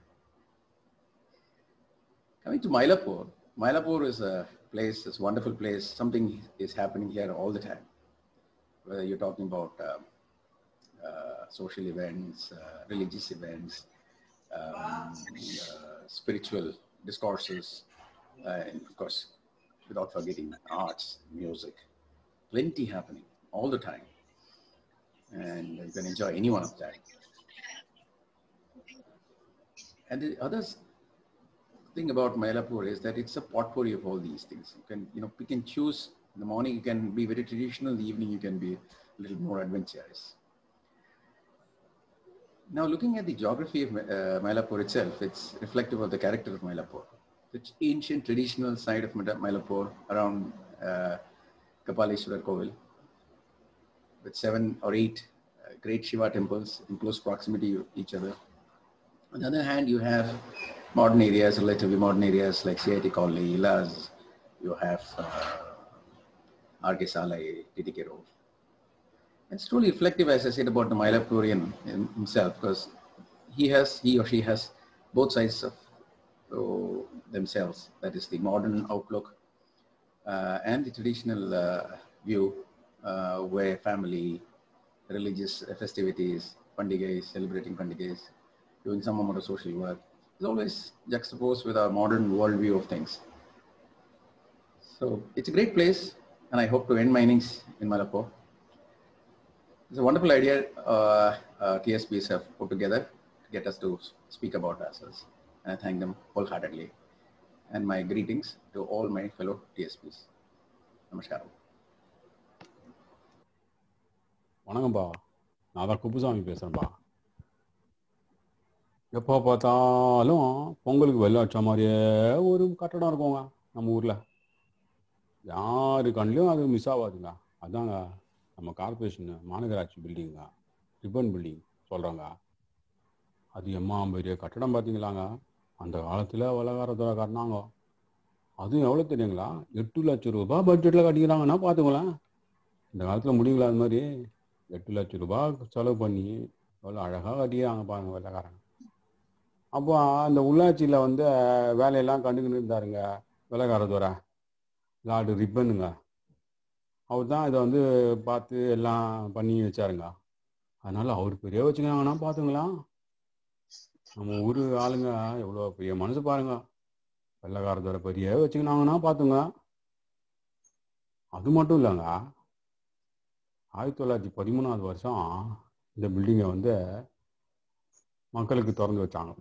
Coming to Mylapore, Mylapore is a place, it's a wonderful place. Something is happening here all the time. Whether you're talking about uh, uh, social events, uh, religious events, um, uh, spiritual discourses, uh, and of course, without forgetting arts, music, plenty happening all the time. And you can enjoy any one of that. And the other thing about Mylapore is that it's a potpourri of all these things. You can, you know, pick and choose. In the morning, you can be very traditional. In the evening, you can be a little more adventurous. Now, looking at the geography of uh, Mylapore itself, it's reflective of the character of Mylapore. The ancient traditional side of Mylapore around uh, Kapaleshwar Kovil, with seven or eight uh, great Shiva temples in close proximity to each other. On the other hand, you have modern areas, relatively modern areas like CIT Colony, Ilas, you have uh, RK Salai, TTK Road. It's truly reflective, as I said, about the Mylapurian himself, because he has, he or she has both sides of uh, themselves. That is the modern outlook uh, and the traditional uh, view, uh, where family, religious festivities, pandigas, celebrating pandigas, doing some amount of social work, is always juxtaposed with our modern worldview of things. So it's a great place, and I hope to end my innings in Malapur. It's a wonderful idea uh, uh, TSPs have put together to get us to speak about ourselves. And I thank them wholeheartedly. And my greetings to all my fellow TSPs. Namaskaram. வணக்கம்ப்பா நான் தான் குப்புசாமி பேசுகிறேன்ப்பா எப்போ பார்த்தாலும் பொங்கலுக்கு வெள்ளாட்ச மாதிரியே ஒரு கட்டடம் இருக்குங்க நம்ம ஊரில் யாரு கண்ணிலையும் அது மிஸ் ஆகாதுங்க அதாங்க நம்ம கார்பரேஷன் மாநகராட்சி பில்டிங்க ரிப்பன் பில்டிங் சொல்கிறாங்க அது எம்மா பெரிய கட்டடம் பார்த்தீங்களாங்க அந்த காலத்தில் வளகாரத்தில் கட்டினாங்க அதுவும் எவ்வளோ தெரியுங்களா எட்டு லட்சம் ரூபாய் பட்ஜெட்டில் கட்டிக்கிறாங்கன்னா பார்த்துங்களேன் இந்த காலத்தில் முடியுங்களா அது மாதிரி எட்டு லட்சம் ரூபாய் செலவு பண்ணி எவ்வளோ அழகாக கட்டிக்கிறாங்க பாருங்க வெள்ளக்காரங்க அப்போ அந்த உள்ளாட்சியில் வந்து வேலையெல்லாம் கண்டுக்கிட்டு இருந்தாருங்க வெள்ளக்காரத்தோர லார்டு ரிப்பனுங்க அவர் தான் இதை வந்து பார்த்து எல்லாம் பண்ணி வச்சாருங்க அதனால அவர் பெரிய வச்சுக்கிறாங்கன்னா பார்த்துங்களா நம்ம ஊர் ஆளுங்க எவ்வளோ பெரிய மனசு பாருங்க வெள்ளக்காரத்தோட பெரிய வச்சுக்கினாங்கன்னா பார்த்துங்க அது மட்டும் இல்லைங்க ஆயிரத்தி தொள்ளாயிரத்தி பதிமூணாவது வருஷம் இந்த பில்டிங்கை வந்து மக்களுக்கு திறந்து வச்சாங்க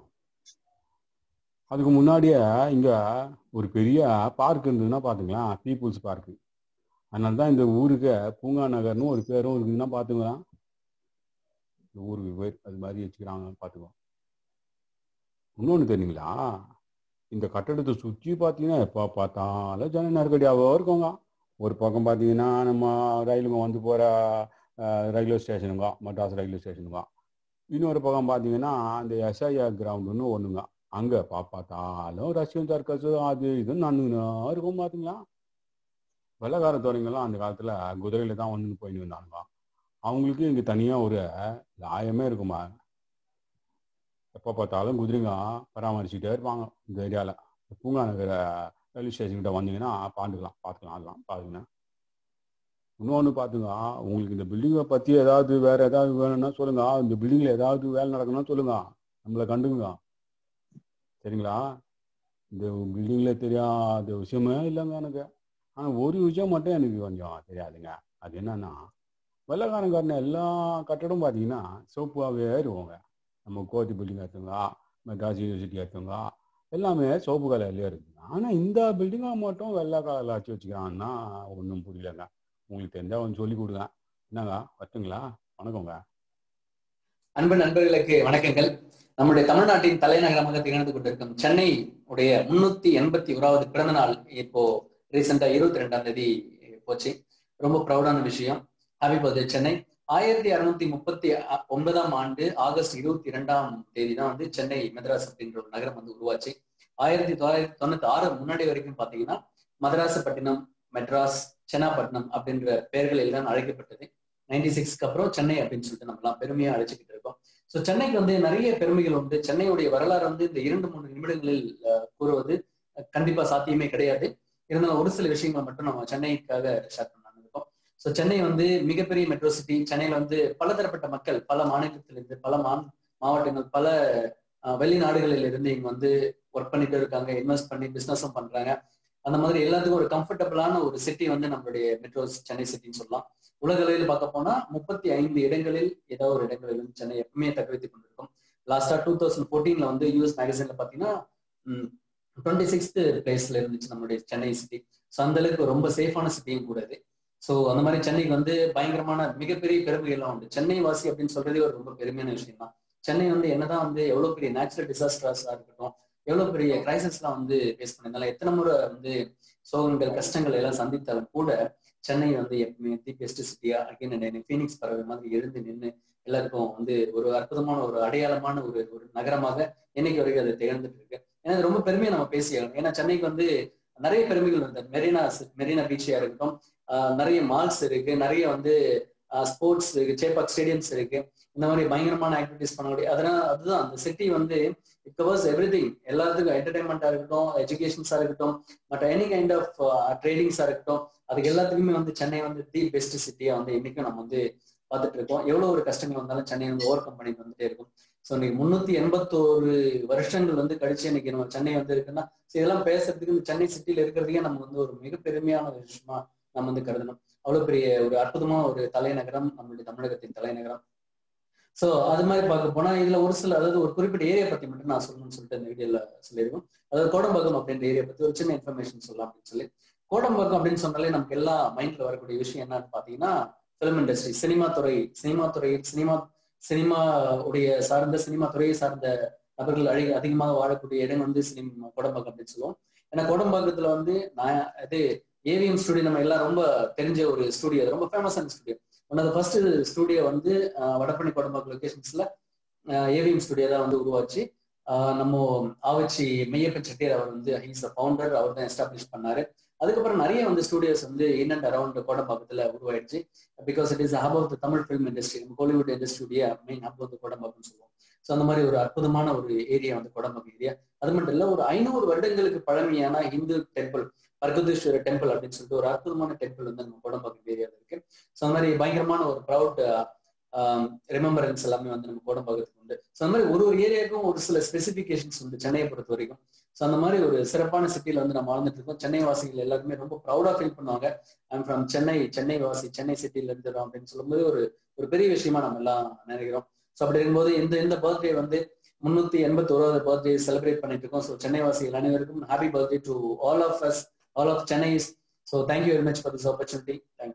அதுக்கு முன்னாடியே இங்கே ஒரு பெரிய பார்க் இருந்ததுன்னா பார்த்துங்களேன் பீப்புள்ஸ் பார்க்கு அதனால தான் இந்த ஊருக்கு பூங்கா நகர்னு ஒரு பேரும் இருக்குதுன்னா பார்த்துங்களேன் இந்த ஊருக்கு பேர் அது மாதிரி வச்சுக்கிறாங்க பார்த்துக்கோ இன்னொன்று தெரியுங்களா இந்த கட்டடத்தை சுற்றி பார்த்தீங்கன்னா எப்போ பார்த்தாலும் ஜன நெருக்கடியாகவோ இருக்குங்க ஒரு பக்கம் பார்த்தீங்கன்னா நம்ம ரயிலுங்க வந்து போகிற ரயில்வே ஸ்டேஷனுங்க மெட்ராஸ் ரயில்வே ஸ்டேஷனுங்க இன்னொரு பக்கம் பார்த்தீங்கன்னா அந்த எஸ்ஐஆர் கிரவுண்டுன்னு ஒன்றுங்க அங்கே பா பார்த்தாலும் ரஷ்யன் சர்க்கஸ் அது இதுன்னு நன்னுன்னு இருக்கும் பார்த்தீங்களா வெள்ளக்கார துறைங்கெல்லாம் அந்த காலத்தில் குதிரையில் தான் வந்து போயின்னு இருந்தாங்க அவங்களுக்கு இங்கே தனியாக ஒரு நியாயமே இருக்குமா எப்போ பார்த்தாலும் குதிரைங்க பராமரிச்சுட்டே இருப்பாங்க இந்த ஏரியாவில் பூங்கா நகர ரயில்வே ஸ்டேஷன்கிட்ட வந்தீங்கன்னா பார்த்துக்கலாம் பார்த்துக்கலாம் அதெல்லாம் பார்த்துங்க இன்னொன்று பார்த்துங்க உங்களுக்கு இந்த பில்டிங்கை பற்றி ஏதாவது வேறு ஏதாவது வேணும்னா சொல்லுங்க இந்த பில்டிங்கில் ஏதாவது வேலை நடக்கணும்னா சொல்லுங்க நம்மளை கண்டுங்க சரிங்களா இந்த பில்டிங்கில் தெரியாத விஷயமே இல்லைங்க எனக்கு ஆனால் ஒரு விஷயம் மட்டும் எனக்கு கொஞ்சம் தெரியாதுங்க அது என்னன்னா வெள்ளக்காரங்காரன எல்லா கட்டடம் பார்த்தீங்கன்னா சோப்பாகவே இருக்குங்க நம்ம கோத்தி பில்டிங் எடுத்துங்க மெட்ராஸ் யூனிவர்சிட்டி எடுத்துங்க எல்லாமே சோப்பு கலர்லேயே இருக்குங்க ஆனால் இந்த பில்டிங்கை மட்டும் வெள்ளை கலரில் வச்சு வச்சுக்கிறாங்கன்னா ஒன்றும் புரியலங்க உங்களுக்கு தெரிஞ்சால் கொஞ்சம் சொல்லி கொடுங்க என்னங்க வரட்டுங்களா வணக்கங்க அன்பு நண்பர்களுக்கு வணக்கங்கள் நம்முடைய தமிழ்நாட்டின் தலைநகரமாக திகழ்ந்து கொண்டிருக்கும் சென்னை உடைய முன்னூத்தி எண்பத்தி ஓராவது பிறந்த நாள் இப்போ ரீசெண்டா இருபத்தி ரெண்டாம் தேதி போச்சு ரொம்ப ப்ரௌடான விஷயம் ஹாப்பி பர்த்டே சென்னை ஆயிரத்தி அறுநூத்தி முப்பத்தி ஒன்பதாம் ஆண்டு ஆகஸ்ட் இருபத்தி இரண்டாம் தேதி தான் வந்து சென்னை மெட்ராஸ் அப்படின்ற ஒரு நகரம் வந்து உருவாச்சு ஆயிரத்தி தொள்ளாயிரத்தி தொண்ணூத்தி ஆறு முன்னாடி வரைக்கும் பாத்தீங்கன்னா மதராசப்பட்டினம் மெட்ராஸ் சென்னாப்பட்டினம் அப்படின்ற பெயர்களில் தான் அழைக்கப்பட்டது நைன்டி சிக்ஸ்க்கு அப்புறம் சென்னை அப்படின்னு சொல்லிட்டு நம்மலாம் பெருமையா அழைச்சிக்கிட்டு இருக்கோம் ஸோ சென்னைக்கு வந்து நிறைய பெருமைகள் உண்டு சென்னையுடைய வரலாறு வந்து இந்த இரண்டு மூன்று நிமிடங்களில் அஹ், கூறுவது அஹ், கண்டிப்பா சாத்தியமே கிடையாது இருந்தாலும் ஒரு சில விஷயங்களை மட்டும் நம்ம சென்னைக்காக ஷேர் பண்ணலாம்னு இருக்கோம் ஸோ சென்னை வந்து மிகப்பெரிய மெட்ரோ சிட்டி சென்னையில வந்து பலதரப்பட்ட மக்கள் பல மாநிலத்திலிருந்து பல மா மாவட்டங்கள் பல அஹ், வெளிநாடுகளில் இருந்து இங்க வந்து ஒர்க் பண்ணிட்டு இருக்காங்க இன்வெஸ்ட் பண்ணி பிசினஸும் பண்றாங்க அந்த மாதிரி எல்லாத்துக்கும் ஒரு கம்ஃபர்டபுளான ஒரு சிட்டி வந்து நம்மளுடைய மெட்ரோ சென்னை சிட்டின்னு சொல்லலாம் உலக அளவில் பார்க்க போனா முப்பத்தி ஐந்து இடங்களில் ஏதோ ஒரு இடங்களில் வந்து சென்னை எப்பவுமே தக்க வைத்துக் கொண்டிருக்கும் லாஸ்டா டூ தௌசண்ட் ஃபோர்டீன்ல வந்து யூஎஸ் மேகசின்ல பாத்தீங்கன்னா டுவெண்ட்டி சிக்ஸ்த் பிளேஸ்ல இருந்துச்சு நம்மளுடைய சென்னை சிட்டி ஸோ அந்த அளவுக்கு ரொம்ப சேஃபான சிட்டியும் கூட இது ஸோ அந்த மாதிரி சென்னைக்கு வந்து பயங்கரமான மிகப்பெரிய பெருமைகள்லாம் உண்டு சென்னை வாசி அப்படின்னு சொல்றதே ஒரு ரொம்ப பெருமையான விஷயம் தான் சென்னை வந்து என்னதான் வந்து எவ்வளவு பெரிய நேச்சுரல் டிசாஸ்டர்ஸா இருக்கட்டும் எவ்வளவு பெரிய கிரைசஸ்லாம் வந்து ஃபேஸ் பண்ணியிருந்தாலும் எத்தனை முறை வந்து சோகங்கள் கஷ்டங்கள் எல்லாம் சந்தித்தாலும் கூட சென்னை வந்து எப்பவுமே தி பெஸ்ட் சிட்டியா அகைன் ஃபீனிக்ஸ் பறவை மாதிரி எழுந்து நின்று எல்லாருக்கும் வந்து ஒரு அற்புதமான ஒரு அடையாளமான ஒரு ஒரு நகரமாக என்னைக்கு வரைக்கும் அது திகழ்ந்துட்டு இருக்கு ஏன்னா அது ரொம்ப பெருமையா நம்ம பேசியாகணும் ஏன்னா சென்னைக்கு வந்து நிறைய பெருமைகள் இருக்கு மெரினா மெரினா பீச்சியா இருக்கட்டும் ஆஹ் நிறைய மால்ஸ் இருக்கு நிறைய வந்து ஸ்போர்ட்ஸ் இருக்கு சேப்பாக் ஸ்டேடியம்ஸ் இருக்கு இந்த மாதிரி பயங்கரமான ஆக்டிவிட்டிஸ் பண்ணக்கூடிய அதனால அதுதான் அந்த சிட்டி வந்து இட் கவர்ஸ் எவ்ரி திங் எல்லாத்துக்கும் என்டர்டைன்மெண்டா இருக்கட்டும் எஜுகேஷன்ஸா இருக்கட்டும் பட் எனி கைண்ட் ஆஃப் ட்ரேடிங்ஸா இருக்கட்டும் அதுக்கு எல்லாத்துக்குமே வந்து சென்னை வந்து தி பெஸ்ட் சிட்டியா வந்து இன்னைக்கும் நம்ம வந்து பார்த்துட்டு இருக்கோம் எவ்வளவு ஒரு கஷ்டங்கள் வந்தாலும் சென்னை வந்து ஓவர் கம் பண்ணிட்டு வந்துட்டே இருக்கும் ஸோ இன்னைக்கு முன்னூத்தி எண்பத்தோரு வருஷங்கள் வந்து கழிச்சு இன்னைக்கு நம்ம சென்னை வந்து இருக்குன்னா so இதெல்லாம் பேசுறதுக்கு இந்த சென்னை சிட்டில இருக்கிறதுக்கே நம்ம வந்து ஒரு மிக பெருமையான ஒரு விஷயமா நம்ம வந்து கருதணும் அவ்வளவு பெரிய ஒரு அற்புதமான ஒரு தலைநகரம் நம்மளுடைய தமிழகத்தின் தலைநகரம் சோ அது மாதிரி பார்க்க போனா இதுல ஒரு சில அதாவது ஒரு குறிப்பிட்ட ஏரியா பத்தி மட்டும் நான் சொல்லணும்னு சொல்லிட்டு இந்த வீடியோல சொல்லியிருக்கோம் அதாவது கோடம்பாக்கம் அப்படின்ற ஏரியா பத்தி ஒரு சின்ன இன்ஃபர்மேஷன் சொல்லலாம் அப்படின்னு சொல்லி கோடம்பாக்கம் அப்படின்னு சொன்னாலே நமக்கு எல்லா மைண்ட்ல வரக்கூடிய விஷயம் என்னன்னு பாத்தீங்கன்னா பிலிம் இண்டஸ்ட்ரி சினிமா துறை சினிமா துறை சினிமா சினிமா உடைய சார்ந்த சினிமா துறையை சார்ந்த நபர்கள் அதிக அதிகமாக வாழக்கூடிய இடம் வந்து சினிமா கோடம்பாக்கம் அப்படின்னு சொல்லுவோம் ஏன்னா கோடம்பாக்கத்துல வந்து நான் இது ஏவிஎம் ஸ்டுடியோ நம்ம எல்லாம் ரொம்ப தெரிஞ்ச ஒரு ஸ்டுடியோ ரொம்ப ஃபேமஸான studio one of first studio வந்து அஹ், வடபழனி கோடம்பாக்கம் லொகேஷன்ஸ்ல ஏவிஎம் ஸ்டுடியோ தான் வந்து உருவாச்சு அஹ், நம்ம ஆவச்சி மெய்யப்பன் செட்டியார் அவர் வந்து ஹீஸ் ஃபவுண்டர் அவர் தான் எஸ்டாப்ளிஷ் பண்ணாரு அதுக்கப்புறம் நிறைய வந்து ஸ்டுடியோஸ் வந்து இன் அண்ட் அரௌண்ட் கோடம்பாக்கத்துல உருவாயிடுச்சு because it is hub of the Tamil film industry Hollywood இண்டஸ்ட்ரியுடைய மெயின் ஹப் ஆஃப் கோடம்பாக்கம் சொல்லுவோம் ஸோ அந்த மாதிரி ஒரு அற்புதமான ஒரு ஏரியா வந்து கோடம்பாக்கம் ஏரியா அது மட்டும் இல்ல ஒரு ஐநூறு வருடங்களுக்கு பழமையான இந்து டெம்பிள் பர்கதீஸ்வர டெம்பிள் அப்படின்னு சொல்லிட்டு ஒரு அற்புதமான டெம்பிள் வந்து நம்ம கோடம்பாக்கம் ஏரியாவில் இருக்கு ஸோ அந்த மாதிரி பயங்கரமான ஒரு ப்ரௌட் ரிமெம்பரன்ஸ் எல்லாமே வந்து நம்ம கோடம்பாக்கத்துக்கு உண்டு ஸோ அந்த மாதிரி ஒரு ஒரு ஏரியாவுக்கும் ஒரு சில ஸ்பெசிஃபிகேஷன்ஸ் உண்டு சென்னையை பொறுத்த வரைக்கும் ஸோ அந்த மாதிரி ஒரு சிறப்பான சிட்டியில வந்து நம்ம வாழ்ந்துட்டு இருக்கோம் சென்னை வாசிகள் எல்லாருமே ரொம்ப ப்ரௌடா ஃபீல் பண்ணுவாங்க ஐம் ஃப்ரம் சென்னை சென்னை வாசி சென்னை சிட்டில இருந்துடும் அப்படின்னு சொல்லும்போது ஒரு ஒரு பெரிய விஷயமா நம்ம எல்லாம் நினைக்கிறோம் ஸோ அப்படி இருக்கும்போது இந்த இந்த பர்த்டே வந்து முன்னூத்தி எண்பத்தி ஓராவது பர்த்டே செலிப்ரேட் பண்ணிட்டு இருக்கோம் ஸோ சென்னை வாசிகள் அனைவருக்கும் happy birthday to all of us all of Chennai so thank you very much for this opportunity thank you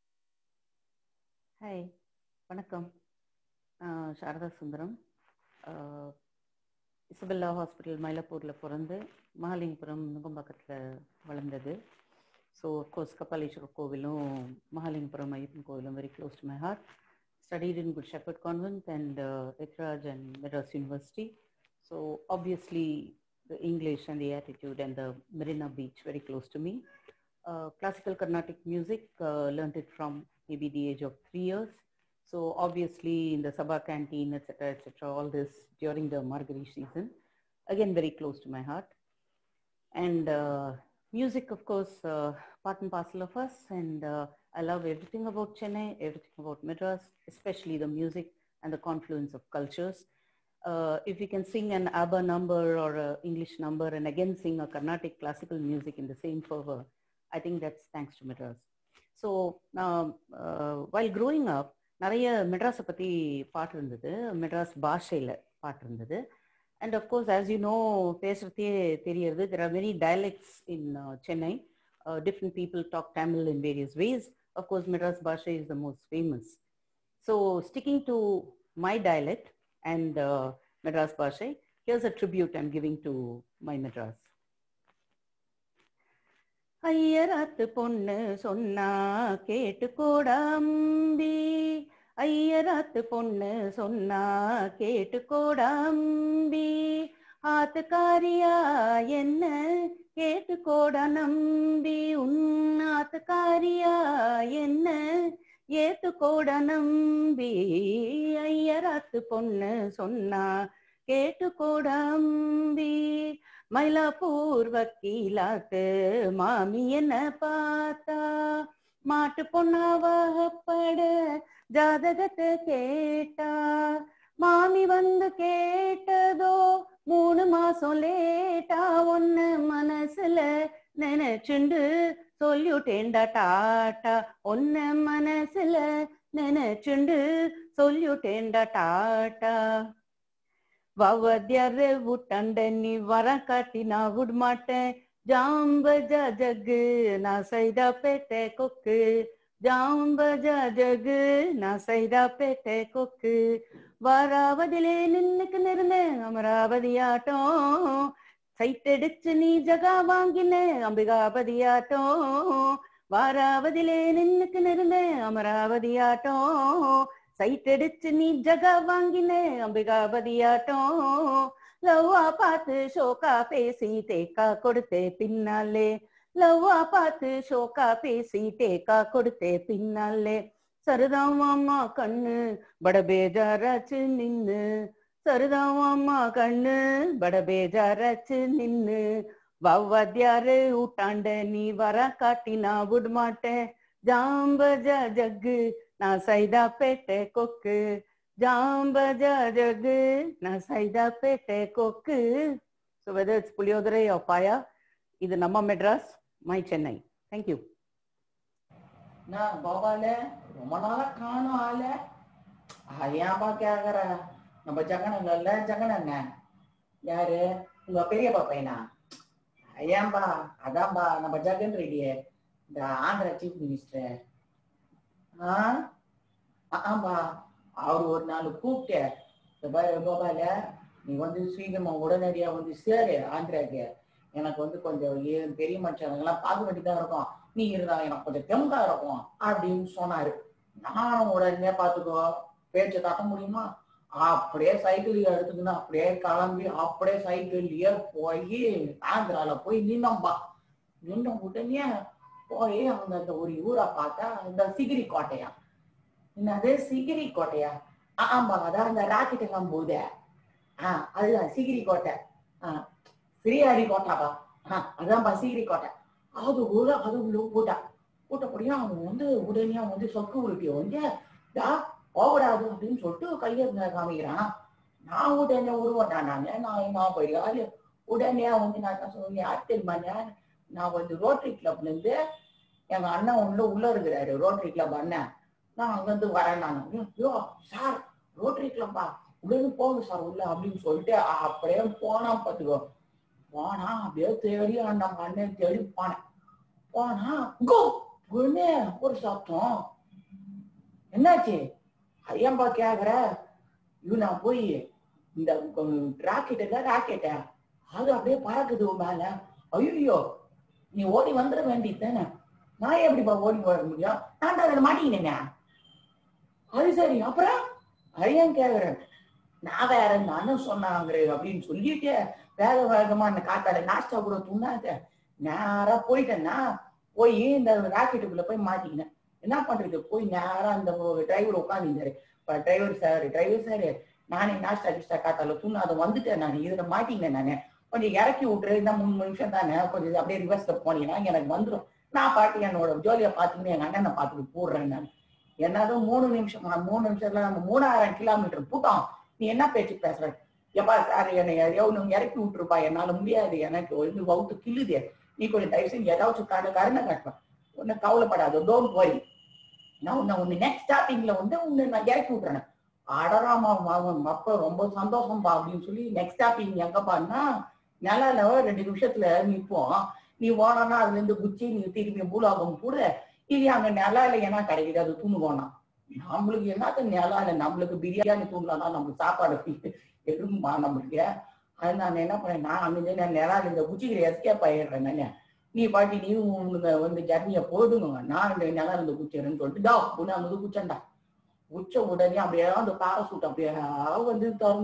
hi வணக்கம் நான் சாரதா சுந்தரம் ஆஹ் இசபெல்லா ஹாஸ்பிட்டல் மயிலாப்பூரில் பிறந்து மகாலிங்கபுரம் நுங்கம்பாக்கத்தில் வளர்ந்தது ஸோ கோர்ஸ் கபாலீஸ்வரர் கோவிலும் மகாலிங்கபுரம் ஐயப்பன் கோவிலும் very close to my heart studied in Good Shepherd Convent and uh, Ekraj and Madras University. So obviously the English and the attitude and the Marina Beach very close to me. Uh, classical Carnatic music, uh, learned it from maybe the age of three years. So obviously in the Sabha canteen, etc., etc., all this during the Margari season, again very close to my heart. And uh, music, of course, uh, part and parcel of us. And uh, I love everything about Chennai, everything about Madras, especially the music and the confluence of cultures. Uh, if we can sing an ABBA number or an English number and again sing a Carnatic classical music in the same fervor, I think that's thanks to Madras. So now, uh, while growing up, நிறைய மெட்ராஸை பற்றி பாட்டு இருந்தது மெட்ராஸ் பாஷையில் பாட்டு இருந்தது and of course as you know பேசுகிறதே தெரியறது there are many dialects in Chennai different people talk Tamil in various ways of course Madras Bashai is the most famous so sticking to my dialect and Madras Bashai here's a tribute I'm giving to my Madras ஐயராத்து பொண்ணு சொன்னா கேட்டுக்கோடாம்பி ஐயராத்து பொண்ணு சொன்னா கேட்டுக்கோடாம்பி ஆத்துக்காரியா என்ன ஏத்துக்கோட நம்பி உன் ஆத்துக்காரியா என்ன ஏத்துக்கோட நம்பி ஐயராத்து பொண்ணு சொன்னா கேட்டுக்கோட அம்பி மயிலாப்பூர் வக்கீலாத்து மாமி என்ன பார்த்தா மாட்டு பொண்ணாவாகப்பட ஜாதகத்தை கேட்டா மாமி வந்து கேட்டதோ மூணு மாசம் லேட்டா ஒன்னு மனசுல நினைச்சுண்டு சொல்லிட்டேன்டா டாட்டா ஒன்ன மனசுல நினைச்சுண்டு சொல்லிட்டேன்டா டாட்டா வவத்யாரு விட்டண்ட நீ வர காட்டி நான் விட மாட்டேன் ஜாம்பஜ ஜகு நான் சைதா பேட்டை கொக்கு ஜாம்பஜ ஜகு நான் சைதா பேட்டை கொக்கு வாராவதிலே நின்னுக்கு நிறந்தேன் அமராவதி ஆட்டம் சைட் அடிச்சு நீ ஜகா வாங்கின அம்பிகாபதி ஆட்டம் வாராவதிலே நின்னுக்கு நிறந்தேன் அமராவதி ஆட்டம் சைட் அடிச்சு நீ ஜகா வாங்கின அம்பிகாபதி ஆட்டம் லவ்வா பார்த்து ஷோக்கா பேசி தேக்கா கொடுத்தே பின்னாலே லவ்வா பார்த்து ஷோக்கா பேசி தேக்கா கொடுத்தே பின்னாலே சரதாம் அம்மா கண்ணு பட பேஜாராச்சு நின்னு சரதாம் அம்மா கண்ணு பட பேஜாராச்சு நின்னு வவ்வாத்தியாரு ஊட்டாண்ட நீ வர காட்டி நான் விட மாட்டேன் ஜாம்பஜ ஜக்கு நான் சைதா பேட்டை கொக்கு ஜாம்பஜ ஜகு நான் சைதா பேட்டை கொக்கு so whether it's puliyodarai or paya இது நம்ம மெட்ராஸ் மை சென்னை தேங்க்யூ நான் கோபால ரொம்ப நாளா காணும் ஆள ஏன்பா கேக்குற நம்ம ஜகனன் இல்ல ஜகனன் யாரு உங்க பெரியப்பா பையனா ஏன்பா அதான்பா நம்ம ஜெகன் ரெட்டியே இந்த ஆந்திரா சீஃப் மினிஸ்டர் ஆ ஆம்பா அவர் ஒரு நாள் கூப்பிட்டு இந்த பாரு கோபால நீ வந்து சீக்கிரமா உடனடியா வந்து சேரு ஆந்திராக்கு எனக்கு வந்து கொஞ்சம் ஏ- பெரிய மனுஷனுங்கெல்லாம் பார்க்க வேண்டியதா இருக்கும் நீ இருந்தா எனக்கு கொஞ்சம் தெம்பா இருக்கும் அப்படின்னு சொன்னாரு நானும் உடனே பார்த்துக்கோ பேச்சு தட்ட முடியுமா அப்படியே சைக்கிள் எடுத்துக்கணும் அப்படியே கிளம்பி அப்படியே சைக்கிள்லயே போய் ஆந்திரால போய் நின்னோம்பா நின்ன உடனே போய் அங்க அந்த ஒரு ஊரை பார்த்தா இந்த சிகிரி கோட்டையா என்னது சிகிரி கோட்டையா ஆ, ஆமா அதான் அந்த ராக்கெட் எல்லாம் போகுதே ஆஹ் அதுதான் சிகிரி கோட்டை ஆஹ் சிறியாடி கோட்டாப்பா ஆஹ் அதான்ப்பா சிகிரி கோட்டை அது உள்ள அது உள்ள போட்டா போட்டபடியா அவன் வந்து உடனே அவன் வந்து சொக்கு உருட்டி வந்து "டா, போகக்கூடாது அப்படின்னு சொல்லிட்டு கையை காமிக்கிறான் நான் உடனே உருவட்டான் நானு நான் நான் போய் யாரு உடனே வந்து நான் என்ன சொன்னேன் யார் தெரியுமா நான் நான் வந்து ரோட்டரி கிளப்ல இருந்து எங்க அண்ணன் உள்ள உள்ள இருக்கிறாரு ரோட்டரி கிளப் அண்ணன் நான் அங்கிருந்து வரேன் நான் ஐயோ சார் ரோட்டரி கிளப்பா உடனே போங்க சார் உள்ள அப்படின்னு சொல்லிட்டு அப்படியே போனா பாத்துக்கோ போனா அப்படியே தேடி அந்த அண்ணன் தேடி போனேன் போனா கோ உடனே ஒரு சத்தம் என்னாச்சு ஐயம்பா கேக்குற இது நான் போய் இந்த ராக்கெட் இல்ல ராக்கெட்ட அது அப்படியே பறக்குது உன் மேல ஐயோ நீ ஓடி வந்துட வேண்டியது தானே நான் எப்படிப்பா ஓடி வர முடியும் நான் தான் அதில் மாட்டிக்கினேங்க அது சரி அப்புறம் ஐயன் கேக்குறேன் நான் வேற நானும் சொன்னாங்க அப்படின்னு சொல்லிட்டு வேக வேகமா அந்த காத்தால நாஸ்டா கூட துண்ணாத நேரா போயிட்டேன்னா போய் இந்த ராக்கெட்டுக்குள்ள போய் மாட்டிக்கினேன் என்ன பண்றது போய் நேரா அந்த டிரைவர் உட்காந்துருந்தாரு டிரைவர் சார் டிரைவர் சார் நானே நாஸ்டா கிஸ்டா காத்தால துண்ணாத வந்துட்டேன் நான் இதுல மாட்டிக்கினேன் நானு கொஞ்சம் இறக்கி விட்டுரு இந்த மூணு நிமிஷம் தானே கொஞ்சம் அப்படியே ரிவர்ஸ்ல போனீங்கன்னா எனக்கு வந்துடும் நான் பாட்டு என்னோட ஜோலியை பார்த்துக்கின்னு எங்க அண்ணனை பார்த்துட்டு போடுறேன் நான் என்னதும் மூணு நிமிஷம் மூணு நிமிஷத்துல நம்ம மூணாயிரம் கிலோமீட்டர் கூட்டம் நீ என்ன பேச்சு பேசுற எப்பா சார் என்னை எவ்வளவு இறக்கி விட்டுருப்பா என்னால முடியாது எனக்கு வந்து வவுத்து கிள்ளுதே நீ கொஞ்சம் தயவு செஞ்சு ஏதாச்சும் காடு கருணை காட்டுவேன் ஒன்னும் கவலைப்படாத டோன்ட் வரி நான் உன்னை உன்னை நெக்ஸ்ட் ஸ்டார்டிங்ல வந்து உன்னை நான் இறக்கி விட்டுறேன் அடராமா அப்ப ரொம்ப சந்தோஷம்பா அப்படின்னு சொல்லி நெக்ஸ்ட் ஸ்டாப்பிங் எங்கப்பான்னா நிலால ரெண்டு நிமிஷத்துல நிப்போம் நீ ஓனனா அதுல இருந்து குச்சி நீ திரும்பி பூலாகம் கூட இது அங்க நிலால என்ன கிடைக்குது அது தூணுவோனா நம்மளுக்கு என்னது நிலால நம்மளுக்கு பிரியாணி தூண்டலாம் நம்மளுக்கு சாப்பாடு எதுக்குமா நம்மளுக்கு அது நான் என்ன பண்ணேன் நான் அங்க நிலால இந்த குச்சிக்கிற எஸ்கேப் ஆயிடுறேன் நானு நீ பாட்டி நீ உங்க வந்து ஜர்னிய போடுங்க நான் இந்த நிலம் இருந்து குச்சிடுறேன்னு சொல்லிட்டு டா உன்னை அங்க குச்சண்டா உச்ச உடனே அப்படியே அந்த பாரசூட் அப்படியே வந்து திறந்தது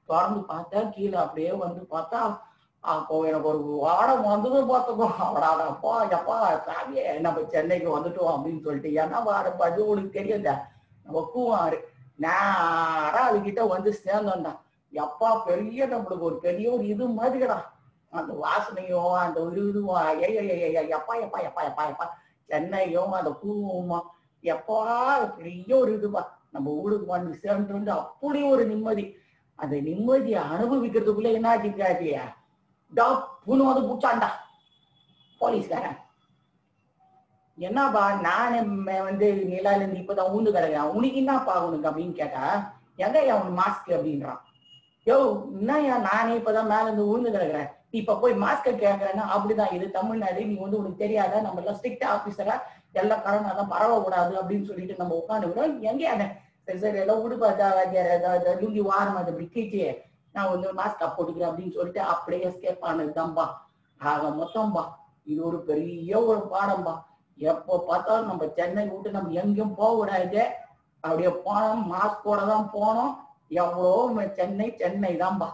திறந்து பார்த்தா கீழே அப்படியே வந்து பார்த்தா அப்போ எனக்கு ஒரு வாடம் வந்தது பார்த்துக்கோ அவடாடப்பா எப்பா சாமியே நம்ம சென்னைக்கு வந்துட்டோம் அப்படின்னு சொல்லிட்டு ஏன்னா வாடம் பது உனக்கு தெரியுதா நம்ம கூவாரு நேரா அதுகிட்ட வந்து சேர்ந்தோம்டா எப்பா பெரிய நம்மளுக்கு ஒரு பெரிய ஒரு இது மாதிரிடா அந்த வாசனையும் அந்த ஒரு இதுவும் ஐய, ஐய, ஐய, ஐய, எப்பா எப்பா எப்பா எப்பா எப்பா சென்னையும் அந்த பூவுமா எப்பா பெரிய ஒரு இதுவா நம்ம ஊருக்கு வந்து சேர்ந்து அப்படி ஒரு நிம்மதி அந்த நிம்மதியை அனுபவிக்கிறதுக்குள்ள என்ன ஆச்சு டப்புன்னு வந்து புடிச்சான்டா போலீஸ்காரன் என்னப்பா நான் ம- வந்து நிலால இருந்து இப்பதான் ஊந்து கிடக்குறேன் உனக்கு என்னப்பா உனக்கு அப்படின்னு கேட்டா எங்க அவன் மாஸ்க் அப்படின்றான் யோ என்னய்யா நானே இப்பதான் மேல இருந்து ஊந்து கிடக்குறேன் நீ இப்ப போய் மாஸ்க கேக்குறேன்னா அப்படிதான் இது தமிழ்நாடு நீ வந்து உனக்கு தெரியாதா நம்ம எல்லாம் ஸ்ட்ரிக்ட் ஆபீசரா எல்லாம் கரோனா தான் பரவ கூடாது அப்படின்னு சொல்லிட்டு நம்ம உட்காந்து விடுறோம் எங்க சரி சரி எல்லாம் உடுப்பா லுங்கி வாரம் அது இப்படி கீச்சு நான் வந்து மாஸ்க் போட்டுக்கிறேன் அப்படின்னு சொல்லிட்டு அப்படியே எஸ்கேப் ஆனதுதான்பா ஆக மொத்தம்பா இது ஒரு பெரிய ஒரு பாடம்பா எப்போ பார்த்தாலும் நம்ம சென்னை விட்டு நம்ம எங்கேயும் போக கூடாது அப்படியே போனோம் மாஸ்கோட தான் போனோம் எவ்வளோ ம- சென்னை சென்னை தான்பா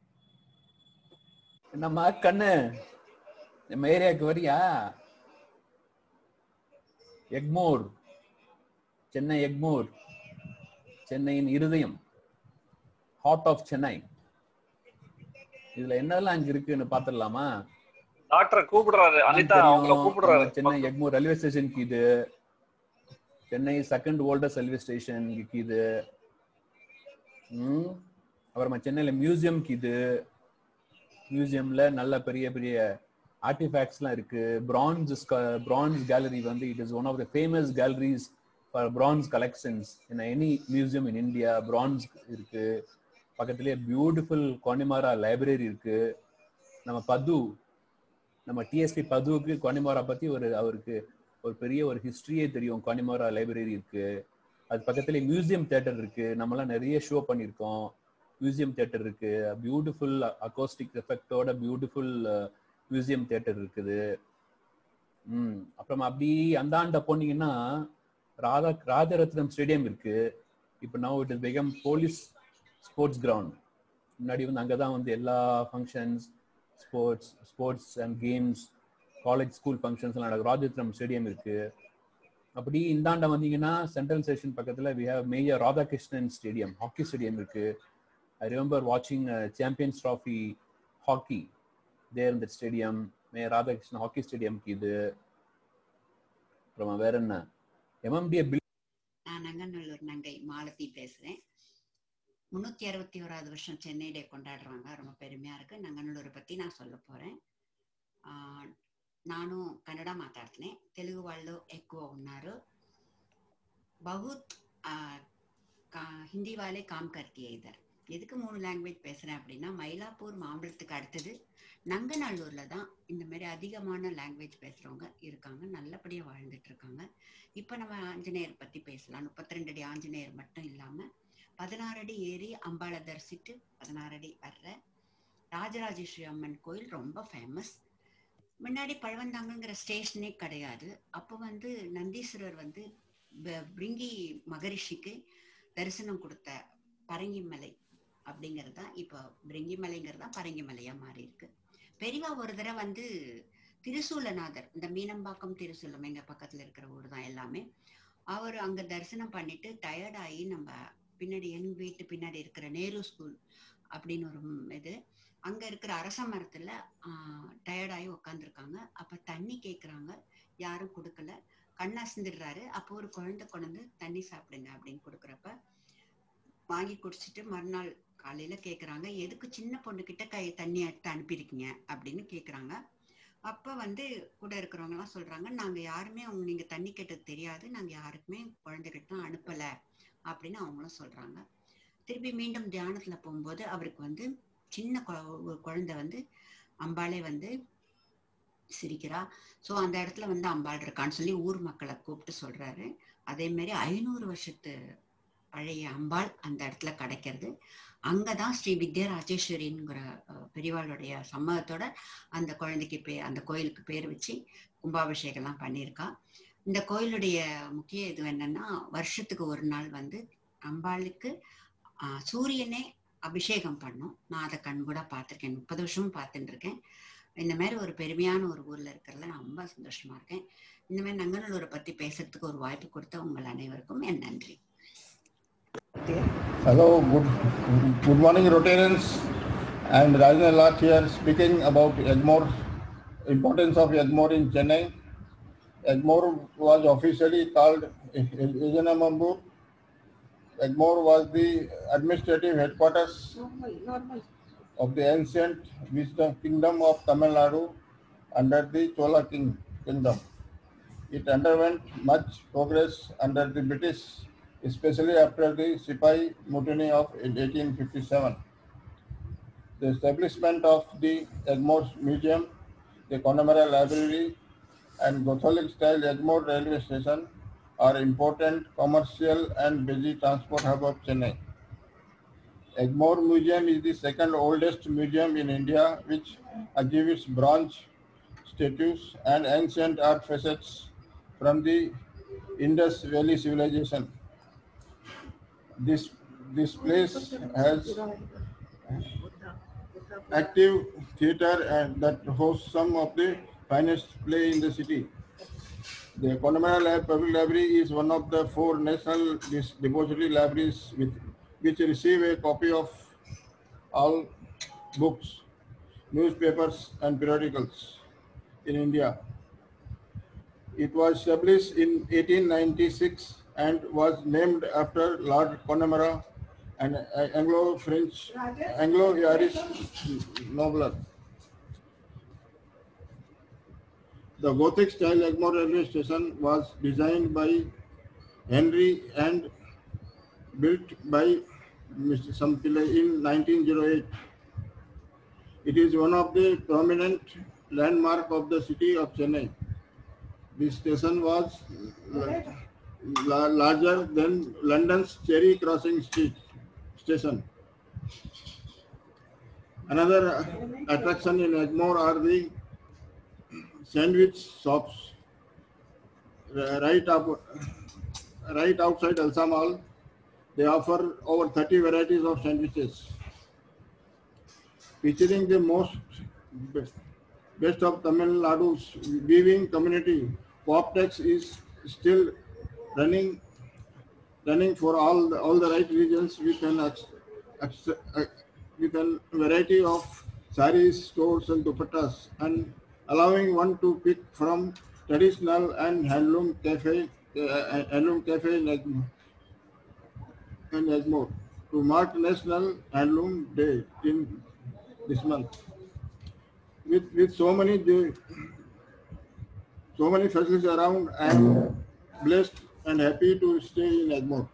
என்னம்மா கண்ணு நம்ம ஏரியாவுக்கு வரியா எக்மோர் சென்னை எக்மோர் சென்னையின் இருதயம் ஹார்ட் ஆஃப் சென்னை இதுல என்னெல்லாம் அங்க இருக்குன்னு பாத்துடலாமா டாக்டர் கூப்பிடுறாரு அனிதா அவங்கள கூப்பிடுறாரு சென்னை எக்மோர் ரயில்வே ஸ்டேஷனுக்கு இது சென்னை செகண்ட் ஓல்டஸ்ட் ரயில்வே ஸ்டேஷனுக்கு இது ம் அப்புறமா சென்னையில மியூசியம்க்கு இது மியூசியம்ல நல்ல பெரிய பெரிய ஆர்டிஃபேக்ட்ஸ்லாம் இருக்கு பிரான்ஸ் பிரான்ஸ் கேலரி வந்து it is one of the famous galleries for bronze collections in any museum in India bronze இருக்கு பக்கத்துலேயே பியூட்டிஃபுல் கோனிமாரா லைப்ரரி இருக்கு நம்ம பது நம்ம டிஎஸ்பி பதுவுக்கு கோனிமாரா பத்தி ஒரு அவருக்கு ஒரு பெரிய ஒரு ஹிஸ்டரியே தெரியும் கோனிமாரா லைப்ரரி இருக்கு அது பக்கத்துல மியூசியம் தியேட்டர் இருக்கு நம்மலாம் நிறைய ஷோ பண்ணியிருக்கோம் மியூசியம் தியேட்டர் இருக்கு பியூட்டிஃபுல் அக்கோஸ்டிக் எஃபெக்டோட பியூட்டிஃபுல் மியூசியம் தியேட்டர் இருக்குது ம் அப்புறமா அப்படி அந்தாண்ட போனீங்கன்னா ராதா ராஜரத்னம் ஸ்டேடியம் இருக்கு இப்போ now it is become police sports ground முன்னாடி வந்து அங்கே தான் வந்து எல்லா functions sports sports and games college school ஃபங்க்ஷன்ஸ்லாம் நடக்கும் ராஜரத்னம் ஸ்டேடியம் இருக்கு அப்படி இந்தாண்ட வந்தீங்கன்னா சென்ட்ரல் ஸ்டேஷன் பக்கத்துல we have major Radhakrishnan stadium hockey stadium இருக்கு ஐ ரிமெம்பர் வாட்சிங் சாம்பியன்ஸ் ட்ராஃபி ஹாக்கி தேர் இந்த ஸ்டேடியம் மே ராதாகிருஷ்ணன் ஹாக்கி ஸ்டேடியம்க்கு இது அப்புறமா வேற என்ன எம்எம்டிஏ பில் நான் நங்கநல்லூர் நங்கை மாலதி பேசுறேன் முன்னூத்தி அறுபத்தி ஓராவது வருஷம் சென்னை டே கொண்டாடுறாங்க ரொம்ப பெருமையா இருக்கு நங்கநல்லூரை பத்தி நான் சொல்ல పోறேன் ನಾನು ಕನ್ನಡ ಮಾತಾಡ್ತೀನಿ ತೆಲುಗು వాళ్ళు ఎక్కువ ఉన్నారు बहुत आ, கா- ஹிந்தி வாலே காம் கர்த்தியே இதர் எதுக்கு மூணு லாங்குவேஜ் பேசுறேன் அப்படின்னா மயிலாப்பூர் மாம்பழத்துக்கு அடுத்தது நங்கநல்லூர்ல தான் இந்த மாதிரி அதிகமான லாங்குவேஜ் பேசுறவங்க இருக்காங்க நல்லபடியா வாழ்ந்துட்டு இருக்காங்க இப்போ நம்ம ஆஞ்சநேயர் பத்தி பேசலாம் முப்பத்தி ரெண்டு அடி ஆஞ்சநேயர் மட்டும் இல்லாம பதினாறு அடி ஏறி அம்பாளை தரிசிட்டு பதினாறு அடி வர்ற ராஜராஜேஸ்வரி அம்மன் கோயில் ரொம்ப ஃபேமஸ் முன்னாடி பழவந்தாங்கங்கிற ஸ்டேஷனே கிடையாது அப்போ வந்து நந்தீஸ்வரர் வந்து ப- பிரிங்கி மகரிஷிக்கு தரிசனம் கொடுத்த பரங்கிமலை அப்படிங்கிறது தான் இப்போ பிரிங்கிமலைங்கிறது தான் பரங்கிமலையா மாறி இருக்கு பெரியவா ஒரு தடவை வந்து திருசூலநாதர் இந்த மீனம்பாக்கம் திருசூலம் எங்க பக்கத்துல இருக்கிற ஊர் தான் எல்லாமே அவர் அங்க தரிசனம் பண்ணிட்டு டயர்ட் ஆகி நம்ம பின்னாடி எங்க வீட்டு பின்னாடி இருக்கிற நேரு ஸ்கூல் அப்படின்னு ஒரு ம் இது அங்க இருக்கிற அரச மரத்துல டயர்ட் ஆகி உட்காந்துருக்காங்க அப்ப தண்ணி கேக்குறாங்க யாரும் கொடுக்கல கண்ணா சிந்துடுறாரு அப்போ ஒரு குழந்தை கொண்டு தண்ணி சாப்பிடுங்க அப்படின்னு கொடுக்குறப்ப வாங்கி குடிச்சிட்டு மறுநாள் காலையில கேக்குறாங்க எதுக்கு சின்ன பொண்ணு கிட்ட கை தண்ணி எடுத்து அனுப்பியிருக்கீங்க அப்படின்னு கேக்குறாங்க அப்ப வந்து கூட இருக்கிறவங்க எல்லாம் சொல்றாங்க நாங்க யாருமே அவங்க நீங்க தண்ணி கேட்டது தெரியாது நாங்க யாருக்குமே குழந்தைகிட்ட அனுப்பல அப்படின்னு அவங்களும் சொல்றாங்க திருப்பி மீண்டும் தியானத்துல போகும்போது அவருக்கு வந்து சின்ன கொ- ஒரு குழந்தை வந்து அம்பாளே வந்து சிரிக்கிறா ஸோ அந்த இடத்துல வந்து அம்பாள் இருக்கான்னு சொல்லி ஊர் மக்களை கூப்பிட்டு சொல்றாரு அதே மாதிரி ஐநூறு வருஷத்து பழைய அம்பாள் அந்த இடத்துல கிடைக்கிறது அங்கதான் ஸ்ரீ வித்யா ராஜேஸ்வரிங்கிற அஹ், பெரியவாளுடைய சம்மதத்தோட அந்த குழந்தைக்கு பே அந்த கோயிலுக்கு பேர் வச்சு கும்பாபிஷேகம்லாம் பண்ணியிருக்கா இந்த கோயிலுடைய முக்கிய இது என்னன்னா வருஷத்துக்கு ஒரு நாள் வந்து அம்பாளுக்கு ஆஹ், சூரியனே அபிஷேகம் பண்ணோம் நான் அதை கண் கூட பார்த்துருக்கேன் முப்பது வருஷமும் பார்த்துட்டு இருக்கேன் இந்த மாதிரி ஒரு பெருமையான ஒரு ஊர்ல இருக்கிறதுல நான் ரொம்ப சந்தோஷமா இருக்கேன் இந்த மாதிரி நங்கநல்லூரை பத்தி பேசுறதுக்கு ஒரு வாய்ப்பு கொடுத்த உங்கள் அனைவருக்கும் என் நன்றி Hello, good, good morning, Rotarians. I am Rajendra Lath here speaking about Egmore, importance of Egmore in Chennai. Egmore was officially called Ejanamambur. Egmore was the administrative headquarters of the ancient wisdom kingdom of Tamil Nadu under the Chola king, kingdom. It underwent much progress under the British, especially after the Sipai Mutiny of 1857. The establishment of the Egmore Museum, the Connemara Library, and Catholic style Egmore railway station are important commercial and busy transport hub of Chennai. Egmore Museum is the second oldest museum in India which exhibits bronze statues and ancient art facets from the Indus Valley civilization. This, this place has active theater and that hosts some of the finest play in the city. The Connemara Lab Public Library is one of the four national dis- depository libraries with, which receive a copy of all books, newspapers and periodicals in India. It was established in 1896 and was named after Lord Connemara, an uh, Anglo-French, Anglo-Irish nobler. The Gothic style Egmore railway station was designed by Henry and built by Mr. Sampillai in 1908. It is one of the prominent landmark of the city of Chennai. This station was la- larger than London's Cherry Crossing Street station. Another attraction in Egmore are the sandwich shops. Uh, Right up, right outside Elsa Mall, they offer over 30 varieties of sandwiches. Featuring the most best, best of Tamil Nadu's weaving community, Poptex is still running running for all the, all the right regions with an ex, ex, uh, with a variety of saris, stores and dupattas and allowing one to pick from traditional and handloom cafe uh, handloom cafe in Egmore, in Egmore to mark National Handloom Day in this month. With with so many jo- so many facilities around, I am blessed and happy to stay in Egmore.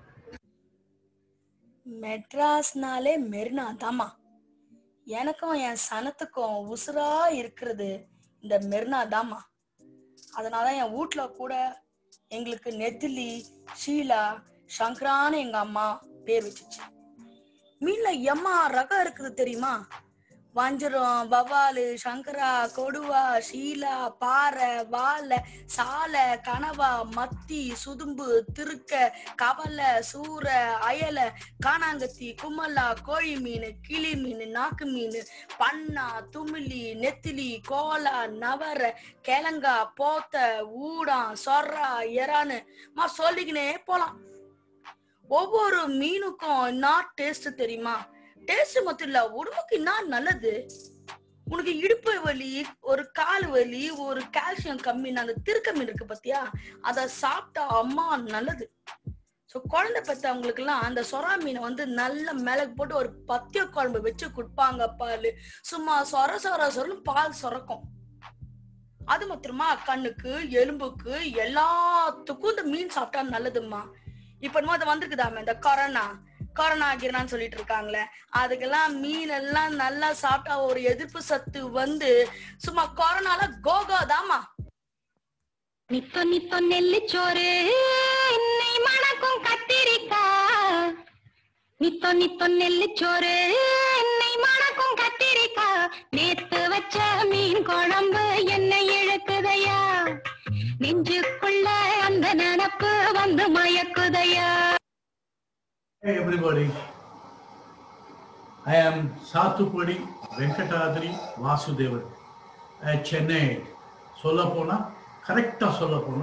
மெட்ராஸ்னாலே Marina தாம்மா எனக்கும் என் சனத்துக்கும் உசுரா இருக்கிறது இந்த மெரினா தாம்மா அதனால என் வீட்ல கூட எங்களுக்கு நெத்திலி ஷீலா சங்கரான்னு எங்க அம்மா பேர் வச்சுச்சு மீன்ல எம்மா ரகம் இருக்குது தெரியுமா வஞ்சரம் வவாலு சங்கரா கொடுவா ஷீலா பாறை வாழை சாலை கனவா மத்தி சுதும்பு திருக்க கவலை சூறை அயலை காணாங்கத்தி கும்மலா கோழி மீன் கிளி மீன் நாக்கு மீன் பண்ணா துமிலி நெத்திலி கோலா நவர கிழங்கா போத்த ஊடான் சொர்ரா எறான்னு மா சொல்லிக்கினே போலாம் ஒவ்வொரு மீனுக்கும் என்ன டேஸ்ட் தெரியுமா டேஸ்ட் மட்டும் இல்ல உடம்புக்கு என்ன நல்லது உனக்கு இடுப்பு வலி ஒரு கால் வலி ஒரு கால்சியம் கம்மி அந்த திருக்க மீன் இருக்கு பாத்தியா அத சாப்பிட்டா அம்மா நல்லது ஸோ குழந்தை பெற்றவங்களுக்கு எல்லாம் அந்த சொரா மீனை வந்து நல்ல மிளகு போட்டு ஒரு பத்திய குழம்பு வச்சு கொடுப்பாங்க பால் சும்மா சொர சொர சொரன்னு பால் சுரக்கும் அது மாத்திரமா கண்ணுக்கு எலும்புக்கு எல்லாத்துக்கும் இந்த மீன் சாப்பிட்டா நல்லதும்மா இப்ப என்னமோ அது வந்திருக்குதாமே இந்த கொரோனா கொரோனா கிரணான்னு சொல்லிட்டு இருக்காங்களே அதுக்கெல்லாம் மீன் எல்லாம் நல்லா சாப்பிட்டா ஒரு எதிர்ப்பு சத்து வந்து சும்மா கொரோனால கோகோ தாமா நித்தோ நித்தோ நெல்லிச்சோறு என்னை மணக்கும் கத்திரிக்காய் நித்தோ நித்தோ நெல்லிச்சோறு என்னை மணக்கும் கத்திரிக்காய் நேத்து வச்ச மீன் குழம்பு என்னை இழுக்குதையா நெஞ்சுக்குள்ள அந்த நினப்பு வந்து மயக்குதையா Hey everybody. I am Sathupadi Venkatadri Vasudevan at Chennai. சொல்ல போனா கரெக்டா சொல்ல போனா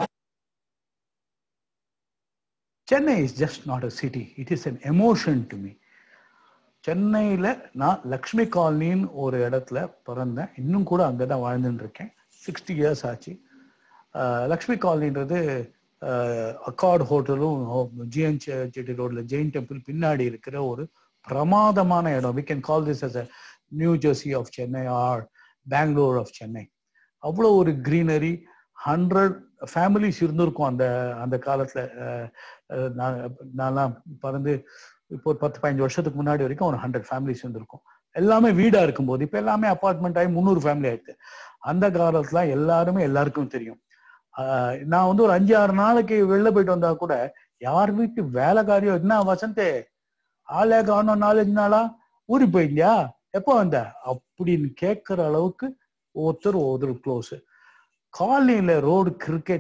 Chennai is just not a city it is an emotion to me சென்னையில் நான் லக்ஷ்மி காலனின்னு ஒரு இடத்துல பிறந்தேன் இன்னும் கூட அங்கே தான் வாழ்ந்துட்டு இருக்கேன் சிக்ஸ்டி இயர்ஸ் ஆச்சு அஹ் லக்ஷ்மி காலனின்றது அக்கார்ட் ஹோட்டலும் ஜிஎன் செட்டி ரோட்ல ஜெயின் டெம்பிள் பின்னாடி இருக்கிற ஒரு பிரமாதமான இடம் we can call this as a New Jersey of Chennai or Bangalore of Chennai அவ்வளோ ஒரு க்ரீனரி ஹண்ட்ரட் ஃபேமிலிஸ் இருந்திருக்கும் அந்த அந்த காலத்தில் நான் நான்லாம் பிறந்து இப்போ ஒரு பத்து பதினஞ்சு வருஷத்துக்கு முன்னாடி வரைக்கும் ஒரு ஹண்ட்ரட் ஃபேமிலிஸ் இருந்திருக்கும் எல்லாமே வீடா இருக்கும்போது இப்போ எல்லாமே அப்பார்ட்மெண்ட் ஆகி முந்நூறு ஃபேமிலி ஆயிடுது அந்த காலத்துல எல்லாருமே எல்லாருக்கும் தெரியும் ஆஹ் நான் வந்து ஒரு அஞ்சு ஆறு நாளைக்கு வெளில போயிட்டு வந்தா கூட யார் வீட்டு வேலைக்காரியோ என்ன வசந்தே ஆளே காணும் நாலஞ்சு நாளா ஊருக்கு போயிருந்தியா எப்போ வந்த அப்படின்னு கேட்கிற அளவுக்கு ஒருத்தர் ஒருத்தர் க்ளோஸ் காலனியில ரோடு கிரிக்கெட்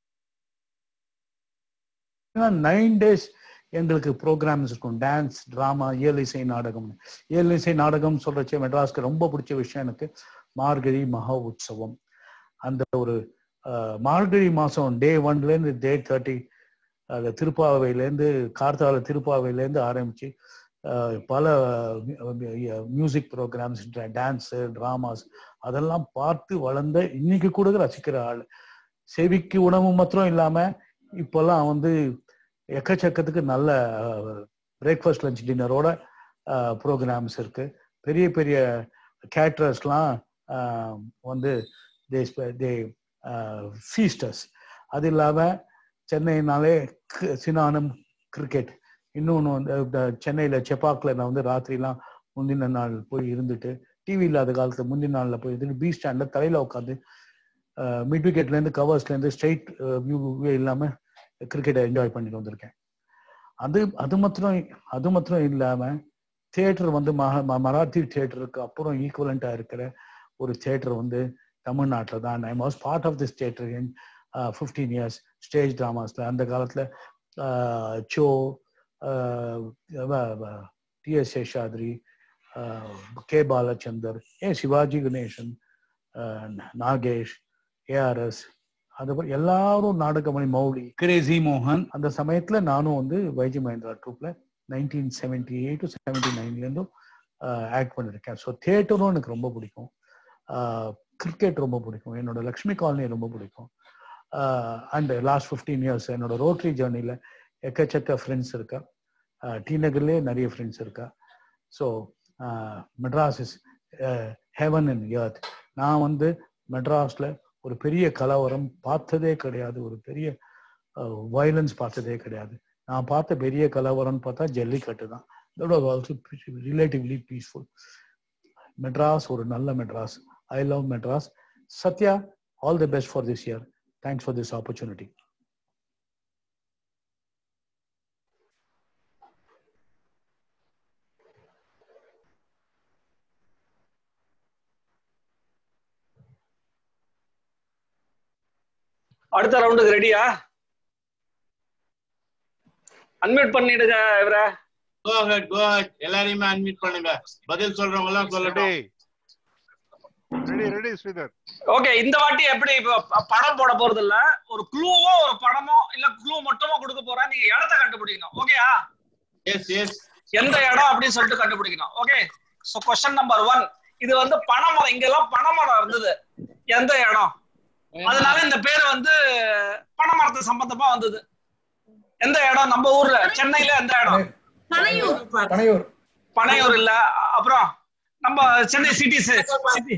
நைன் டேஸ் எங்களுக்கு ப்ரோக்ராம்ஸ் இருக்கும் டான்ஸ் ட்ராமா இயலிசை நாடகம் இயலிசை நாடகம் சொல்றச்சே மெட்ராஸ்க்கு ரொம்ப பிடிச்ச விஷயம் எனக்கு மார்கழி மகா உற்சவம் அந்த ஒரு அஹ், மார்கழி மாசம் டே ஒன்லேருந்து டே தேர்ட்டி அது திருப்பாவையிலேருந்து கார்த்தால திருப்பாவையிலேருந்து ஆரம்பிச்சு அஹ், பல மியூசிக் ப்ரோக்ராம்ஸ் டான்ஸு ட்ராமாஸ் அதெல்லாம் பார்த்து வளர்ந்த இன்னைக்கு கூட ரசிக்கிற ஆள் செவிக்கு உணவு மாத்திரம் இல்லாம இப்பெல்லாம் வந்து எக்கச்சக்கத்துக்கு நல்ல பிரேக்ஃபாஸ்ட் லஞ்ச் டின்னரோட ப்ரோக்ராம்ஸ் இருக்கு பெரிய பெரிய கேட்ரர்ஸ்லாம் வந்து தே தே ஃபீஸ்டர்ஸ் அது இல்லாம சென்னைனாலே க- சினானம் கிரிக்கெட் இன்னொன்று வந்து அஹ், சென்னையில செப்பாக்ல நான் வந்து ராத்திரிலாம் முந்தின நாள் போய் இருந்துட்டு டிவி இல்லாத காலத்துல முந்தின நாள்ல போய் இருந்துட்டு பி ஸ்டாண்ட்ல தலையில உட்காந்து மிட் விக்கெட்ல இருந்து கவர்ஸ்ல இருந்து ஸ்ட்ரைட் வியூவே இல்லாம கிரிக்கெட்டை என்ஜாய் பண்ணிட்டு வந்திருக்கேன் அது அது மாத்திரம் அது மாத்திரம் இல்லாம தியேட்டர் வந்து மஹ- ம- மராத்தி தியேட்டருக்கு அப்புறம் ஈக்குவலண்டா இருக்கிற ஒரு தியேட்டர் வந்து தமிழ்நாட்டில் தான் I was part of this theatre in fifteen years stage ட்ராமாஸ்ல அந்த காலத்துல ஆஹ், சோ டி எஸ் சேஷாத்ரி ஆஹ், கே பாலச்சந்தர் ஏ சிவாஜி கணேசன் ஆஹ், நாகேஷ் ஏஆர்எஸ் அது போல எல்லாரும் நாடகமணி மௌலி கிரேசி மோகன் அந்த சமயத்துல நானும் வந்து வைஜி மகேந்திரா ட்ரூப்ல nineteen seventy eight to seventy நைன்லேருந்தும் ஆக்ட் பண்ணியிருக்கேன் ஸோ தியேட்டரும் எனக்கு ரொம்ப பிடிக்கும் கிரிக்கெட் ரொம்ப பிடிக்கும் என்னோட லக்ஷ்மி காலனி ரொம்ப பிடிக்கும் அண்ட் லாஸ்ட் ஃபிஃப்டீன் இயர்ஸ் என்னோட ரோட்டரி ஜேர்னியில் எக்கச்சக்க ஃப்ரெண்ட்ஸ் இருக்கா டி நகர்லேயே நிறைய ஃப்ரெண்ட்ஸ் இருக்கா so Madras is heaven and earth நான் வந்து மெட்ராஸில் ஒரு பெரிய கலவரம் பார்த்ததே கிடையாது ஒரு பெரிய வயலன்ஸ் பார்த்ததே கிடையாது நான் பார்த்த பெரிய கலவரம்னு பார்த்தா ஜல்லிக்கட்டு தான் that was also relatively peaceful Madras ஒரு நல்ல Madras I love Madras Sathya all the best for this year thanks for this opportunity அடுத்த ரவுண்டுக்கு ரெடியா அன்மியூட் பண்ணிடுங்க இவர கோ அஹெட் கோ அஹெட் எல்லாரையுமே அன்மியூட் பண்ணுங்க பதில் சொல்றவங்க எல்லாம் சொல்லட்டும் ரெடி ரெடி ஸ்ரீதர் ஓகே இந்த வாட்டி எப்படி இப்ப ப- படம் போட போறது இல்ல ஒரு க்ளூவோ ஒரு படமோ இல்ல க்ளூ மட்டுமோ கொடுக்க போறேன் நீங்க இடத்த கண்டுபிடிக்கணும் ஓகேயா எஸ் எஸ் எந்த இடம் அப்படின்னு சொல்லிட்டு கண்டுபிடிக்கணும் okay so question number one இது வந்து பனைமரம் இங்கெல்லாம் பனைமரம் இருந்தது எந்த இடம் அதனால இந்த பேர் வந்து பனைமரத்து சம்பந்தமா வந்தது எந்த இடம் நம்ம ஊர்ல சென்னையில எந்த இடம் பனையூர் பனையூர் பனையூர் இல்ல அப்புறம் நம்ம Chennai city city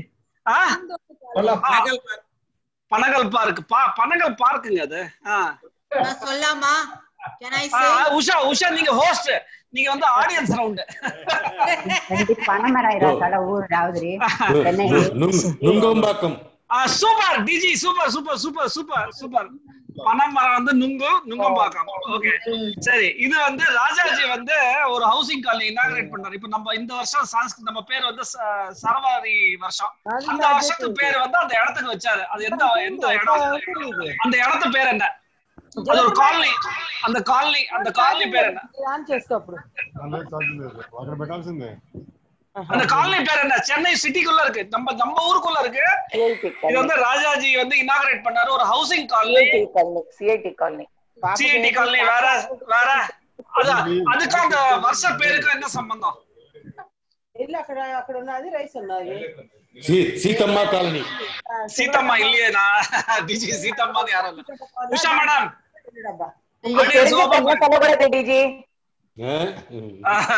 Panagal park பா பனகல் பார்க்குங்க அது ஆ. நான் சொல்லாமா கேன் ஐ ஆ, சே உஷா உஷா நீங்க ஹோஸ்ட் நீங்க வந்து ஆடியன்ஸ் ரவுண்ட் பணமராயிரா தலை ஊர் ராவுதிரி Chennai Nungambakkam super DJ super super super super super பனமரம் வந்து நுங்கு நுங்கம்பாக்கம் ஓகே சரி இது வந்து ராஜாஜி வந்து ஒரு ஹவுசிங் காலனி இனாகிரேட் பண்ணாரு இப்ப நம்ம இந்த வருஷம் சான்ஸ்கிரிட் நம்ம பேர் வந்து ச- சரவாரி வருஷம் அந்த வருஷத்துக்கு பேர் வந்து அந்த இடத்துக்கு வச்சாரு அது எந்த எந்த இடம் அந்த இடத்து பேர் என்ன அது ஒரு காலனி அந்த காலனி அந்த காலனி பேர் என்ன అక్కడ పెట్టాల్సిందే அந்த காலனி பேர் என்ன சென்னை சிட்டிக்குள்ள இருக்கு நம்ம நம்ம ஊருக்குள்ள இருக்கு இது வந்து ராஜாஜி வந்து இனாகரேட் பண்ணாரு ஒரு housing colony CID colony CID colony வேற வேற அது அதுக்கும் அந்த வருஷ பேருக்கும் என்ன சம்பந்தம் ಇಲ್ಲ ಆ ಕಡೆ ಆ ಕಡೆ ఉన్నది రైస్ ఉన్నది சீ- சீத்தம்மா காலனி சீத்தம்மா இல்லையே நான் டிஜி சீத்தம்மான்னு யாரும் இல்ல உஷா மேடம் உங்களுக்கு தெரிஞ்ச தனியா சொல்லக்கூடாது டிஜி ஆ? ம்.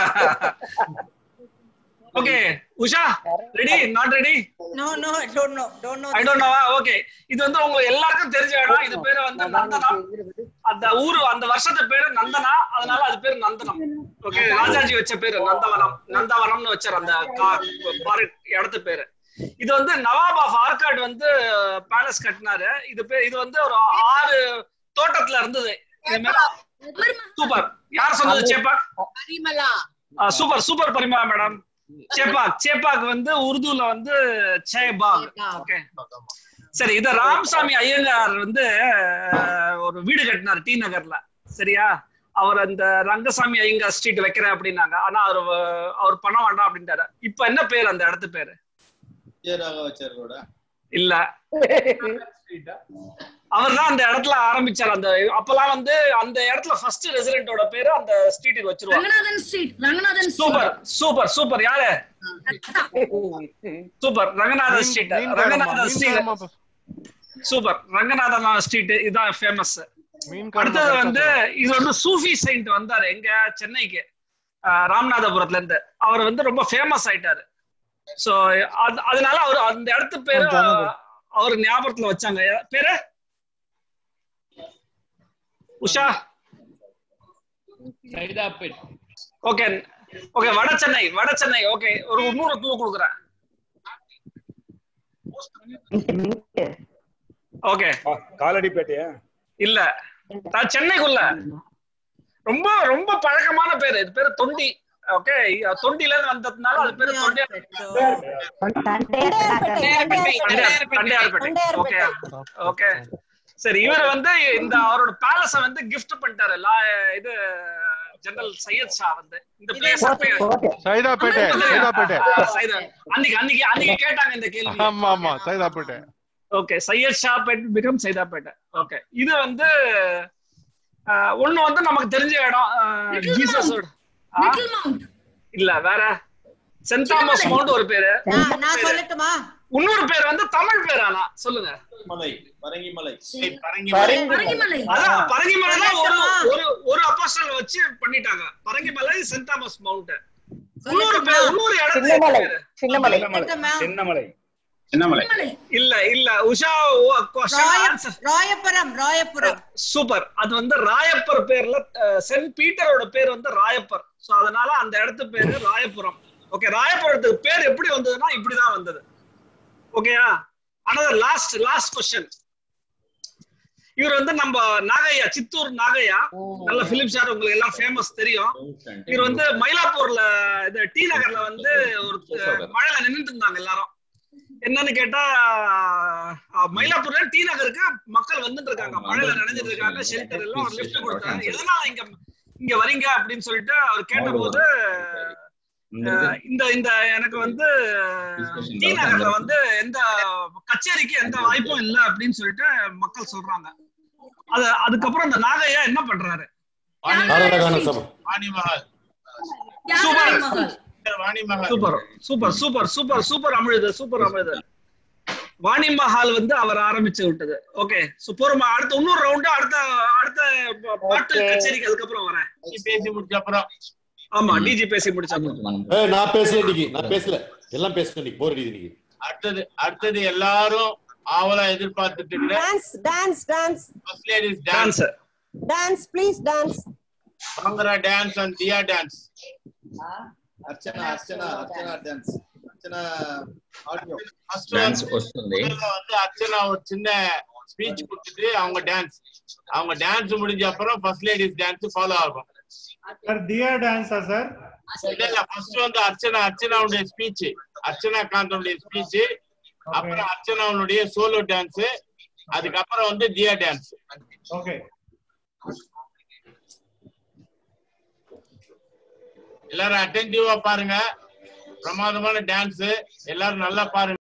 Okay Usha ready not ready No, no, I don't know. Don't know. I don't நோவா ஓகே இது வந்து உங்களுக்கு எல்லாருக்கும் தெரிஞ்ச இடம் இது பேரு வந்து நந்தனம் அந்த ஊரு அந்த வருஷத்து பேரு நந்தனா அதனால அது பேரு நந்தனம் ஓகே ராஜாஜி வச்ச பேரு நந்தவனம் நந்தவனம்னு வச்சார் அந்த கா- பாரு இடத்து பேரு இது வந்து நவாப் ஆஃப் ஆர்காட் வந்து பேலஸ் கட்டினாரு இது பேர் இது வந்து ஒரு ஆறு தோட்டத்துல இருந்தது இது மாதிரி சூப்பர் யார் சொன்னது Chepauk Parimala super super Parimala madam Chepauk Chepauk வந்து உருதுல வந்து சேபாக் ஓகே சரி இத ராமசாமி ஐயங்கார் வந்து அஹ், ஒரு வீடு கட்டினார் டி நகர்ல சரியா அவர் அந்த ரங்கசாமி ஐயங்கார் ஸ்ட்ரீட் வைக்கிறேன் அப்படின்னாங்க ஆனா அவர் வ- அவர் பணம் வேண்டாம் அப்படின்ட்டாரு இப்ப என்ன பேர் அந்த இடத்து பேரு ராகவாச்சாரியோட இல்ல அவர் தான் அந்த இடத்துல ஆரம்பிச்சார் அந்த அப்பெல்லாம் வந்து அந்த இடத்துல ஃபர்ஸ்ட் ரெசிடென்ட்டோட பேரு அந்த ஸ்ட்ரீட்டுக்கு வச்சிருவாங்க Ranganathan street Ranganathan super super super யாரு சூப்பர் ரங்கநாதன் ஸ்ட்ரீட் மீன் காரம்மா, ரங்கநாதன் மீன் ஸ்ட்ரீட் காரம்மா ப- சூப்பர் ரங்கநாதன் ஸ்ட்ரீட் இதுதான் ஃபேமஸ் மீன் காரம்மா அடுத்தது correct ஆ வந்து இது வந்து சூஃபி செயின்ட் வந்தாரு எங்க சென்னைக்கு ஆஹ் ராமநாதபுரத்துல இருந்து அவர் வந்து ரொம்ப ஃபேமஸ் ஆயிட்டாரு சோ அதனால அவர் அந்த இடத்து பேரு அவர் ஞாபகத்துல வச்சாங்க பேரு உஷா சைதாப்பேட் ஓகே ஓகே வட சென்னை வட சென்னை ஓகே ஒரு நூறு க்ளூ கொடுக்குறேன் ஓகே காலடிப்பேட்டையா இல்ல நான் சென்னைக்குள்ள ரொம்ப ரொம்ப பழக்கமான பேரு இது பேரு தொண்டி ஓகே தொண்டில இருந்து வந்ததுனால அது பேரு தொண்டியார்பேட்டை ஓகே ஓகே சரி இவர் வந்து இந்த அவரோட பேலஸ வந்து gift பண்ணிட்டாரு லா- இது ஜெனரல் சையத் ஷா வந்து இந்த பிளேஸ் சைதாப்பேட்டை சைதாப்பேட்டை அன்னைக்கு அன்னைக்கு அன்னைக்கு கேட்டாங்க இந்த கேள்வி ஆமா ஆமா சைதாப்பேட்டை ஓகே சையத் ஷா பெட் பிகம் சைதாப்பேட்டை ஓகே இது வந்து ஆஹ், ஒண்ணு வந்து நமக்கு தெரிஞ்ச இடம் Little ஜீசஸோட லிட்டில் மவுண்ட் இல்ல வேற சென்ட் தாமஸ் மவுண்ட் ஒரு பேரு நான் நான் சொல்லட்டுமா இன்னொரு பேர் வந்து தமிழ் பேர் ஆனா சொல்லுங்க மலை பரங்கிமலை பரங்கிமலை அதான் பரங்கிமலை தான் ஒரு ஒரு ஒரு அப்போஸ்டல் வச்சு பண்ணிட்டாங்க பரங்கிமலை சென்ட் தாமஸ் மவுண்ட் இன்னொரு பேர் இன்னொரு இடத்துக்கு சின்னமலை பேரு சின்னமலை சின்னமலை சின்னமலை இல்ல இல்ல Usha question answer Royapuram Royapuram super அது வந்து ராயப்பர் பேர்ல சென்ட் பீட்டரோட பேர் வந்து ராயப்பர் சோ அதனால அந்த இடத்து பேரு ராயபுரம் ஓகே ராயபுரத்துக்கு பேர் எப்படி வந்ததுன்னா இப்படிதான் வந்தது ஓகேயா அனதர் லாஸ்ட் லாஸ்ட் கொஸ்டின் இவர் வந்து நம்ம நாகையா சித்தூர் நாகையா நல்ல பிலிம் ஸ்டார் உங்களுக்கு எல்லாம் ஃபேமஸ் தெரியும் இவர் வந்து மயிலாப்பூர்ல இது டி நகர்ல வந்து ஒரு மழையில நின்னுட்டு இருந்தாங்க எல்லாரும் என்னன்னு கேட்டா அஹ், மயிலாப்பூர்ல டி நகருக்கு மக்கள் வந்துட்டு இருக்காங்க மழையில நனைஞ்சிட்டு இருக்காங்க ஷெல்டர் எல்லாம் ஒரு லிஃப்ட் கொடுத்தாங்க எதனால இங்க இங்க வரீங்க அப்படின்னு சொல்லிட்டு அவர் கேட்டபோது அஹ், இந்த இந்த எனக்கு வந்து டி நகர்ல வந்து எந்த கச்சேரிக்கு எந்த வாய்ப்பும் இல்ல அப்படின்னு சொல்லிட்டு மக்கள் சொல்றாங்க அது அதுக்கப்புறம் அந்த நாகையா என்ன பண்றாரு ஆராதகான சபை Vani Mahal super Vani Mahal super super super super super அமிழ்து சூப்பர் அமிழ்து வாணி மஹால் வந்து அவர் ஆரம்பிச்சு விட்டது ஓகே சோ போறோமா அடுத்த இன்னொரு ரவுண்டு அடுத்த அடுத்த ப- பாட்டு Okay. கச்சேரிக்கு அதுக்கப்புறம் வரேன் பேசி முடிச்ச அப்புறம் ஆமா டிஜி பேசி முடிச்ச அப்புறம் ஏய், நான் பேசல இன்னைக்கு நான் பேசல எல்லாம் பேசல இன்னைக்கு போர் அடிக்குது இன்னைக்கு அடுத்தது அடுத்தது எல்லாரும் ஆவலா எதிர்பார்த்துட்டு இருக்கிற dance dance dance first ladies dance dance dance please dance bhangra dance and Diya dance Archana Archana Archana dance Archana audio first dance வந்து వస్తుంది முதல்ல வந்து அர்ச்சனா ஒரு சின்ன ஸ்பீச் கொடுத்துட்டு அவங்க டான்ஸ் அவங்க டான்ஸ் முடிஞ்ச அப்புறம் ஃபர்ஸ்ட் லேடிஸ் டான்ஸ் ஃபாலோ ஆகும் சார் தியா டான்ஸா சார் இல்ல இல்ல ஃபர்ஸ்ட் வந்து அர்ச்சனா அர்ச்சனாவுடைய ஸ்பீச் அர்ச்சனா காந்தனுடைய ஸ்பீச் அப்புறம் அர்ச்சனாவுடைய சோலோ டான்ஸ் அதுக்கப்புறம் வந்து தியா டான்ஸ் ஓகே எல்லாரும் அட்டென்டிவா பாருங்க பிரமாதமான டான்ஸ் எல்லாரும் நல்லா பாருங்க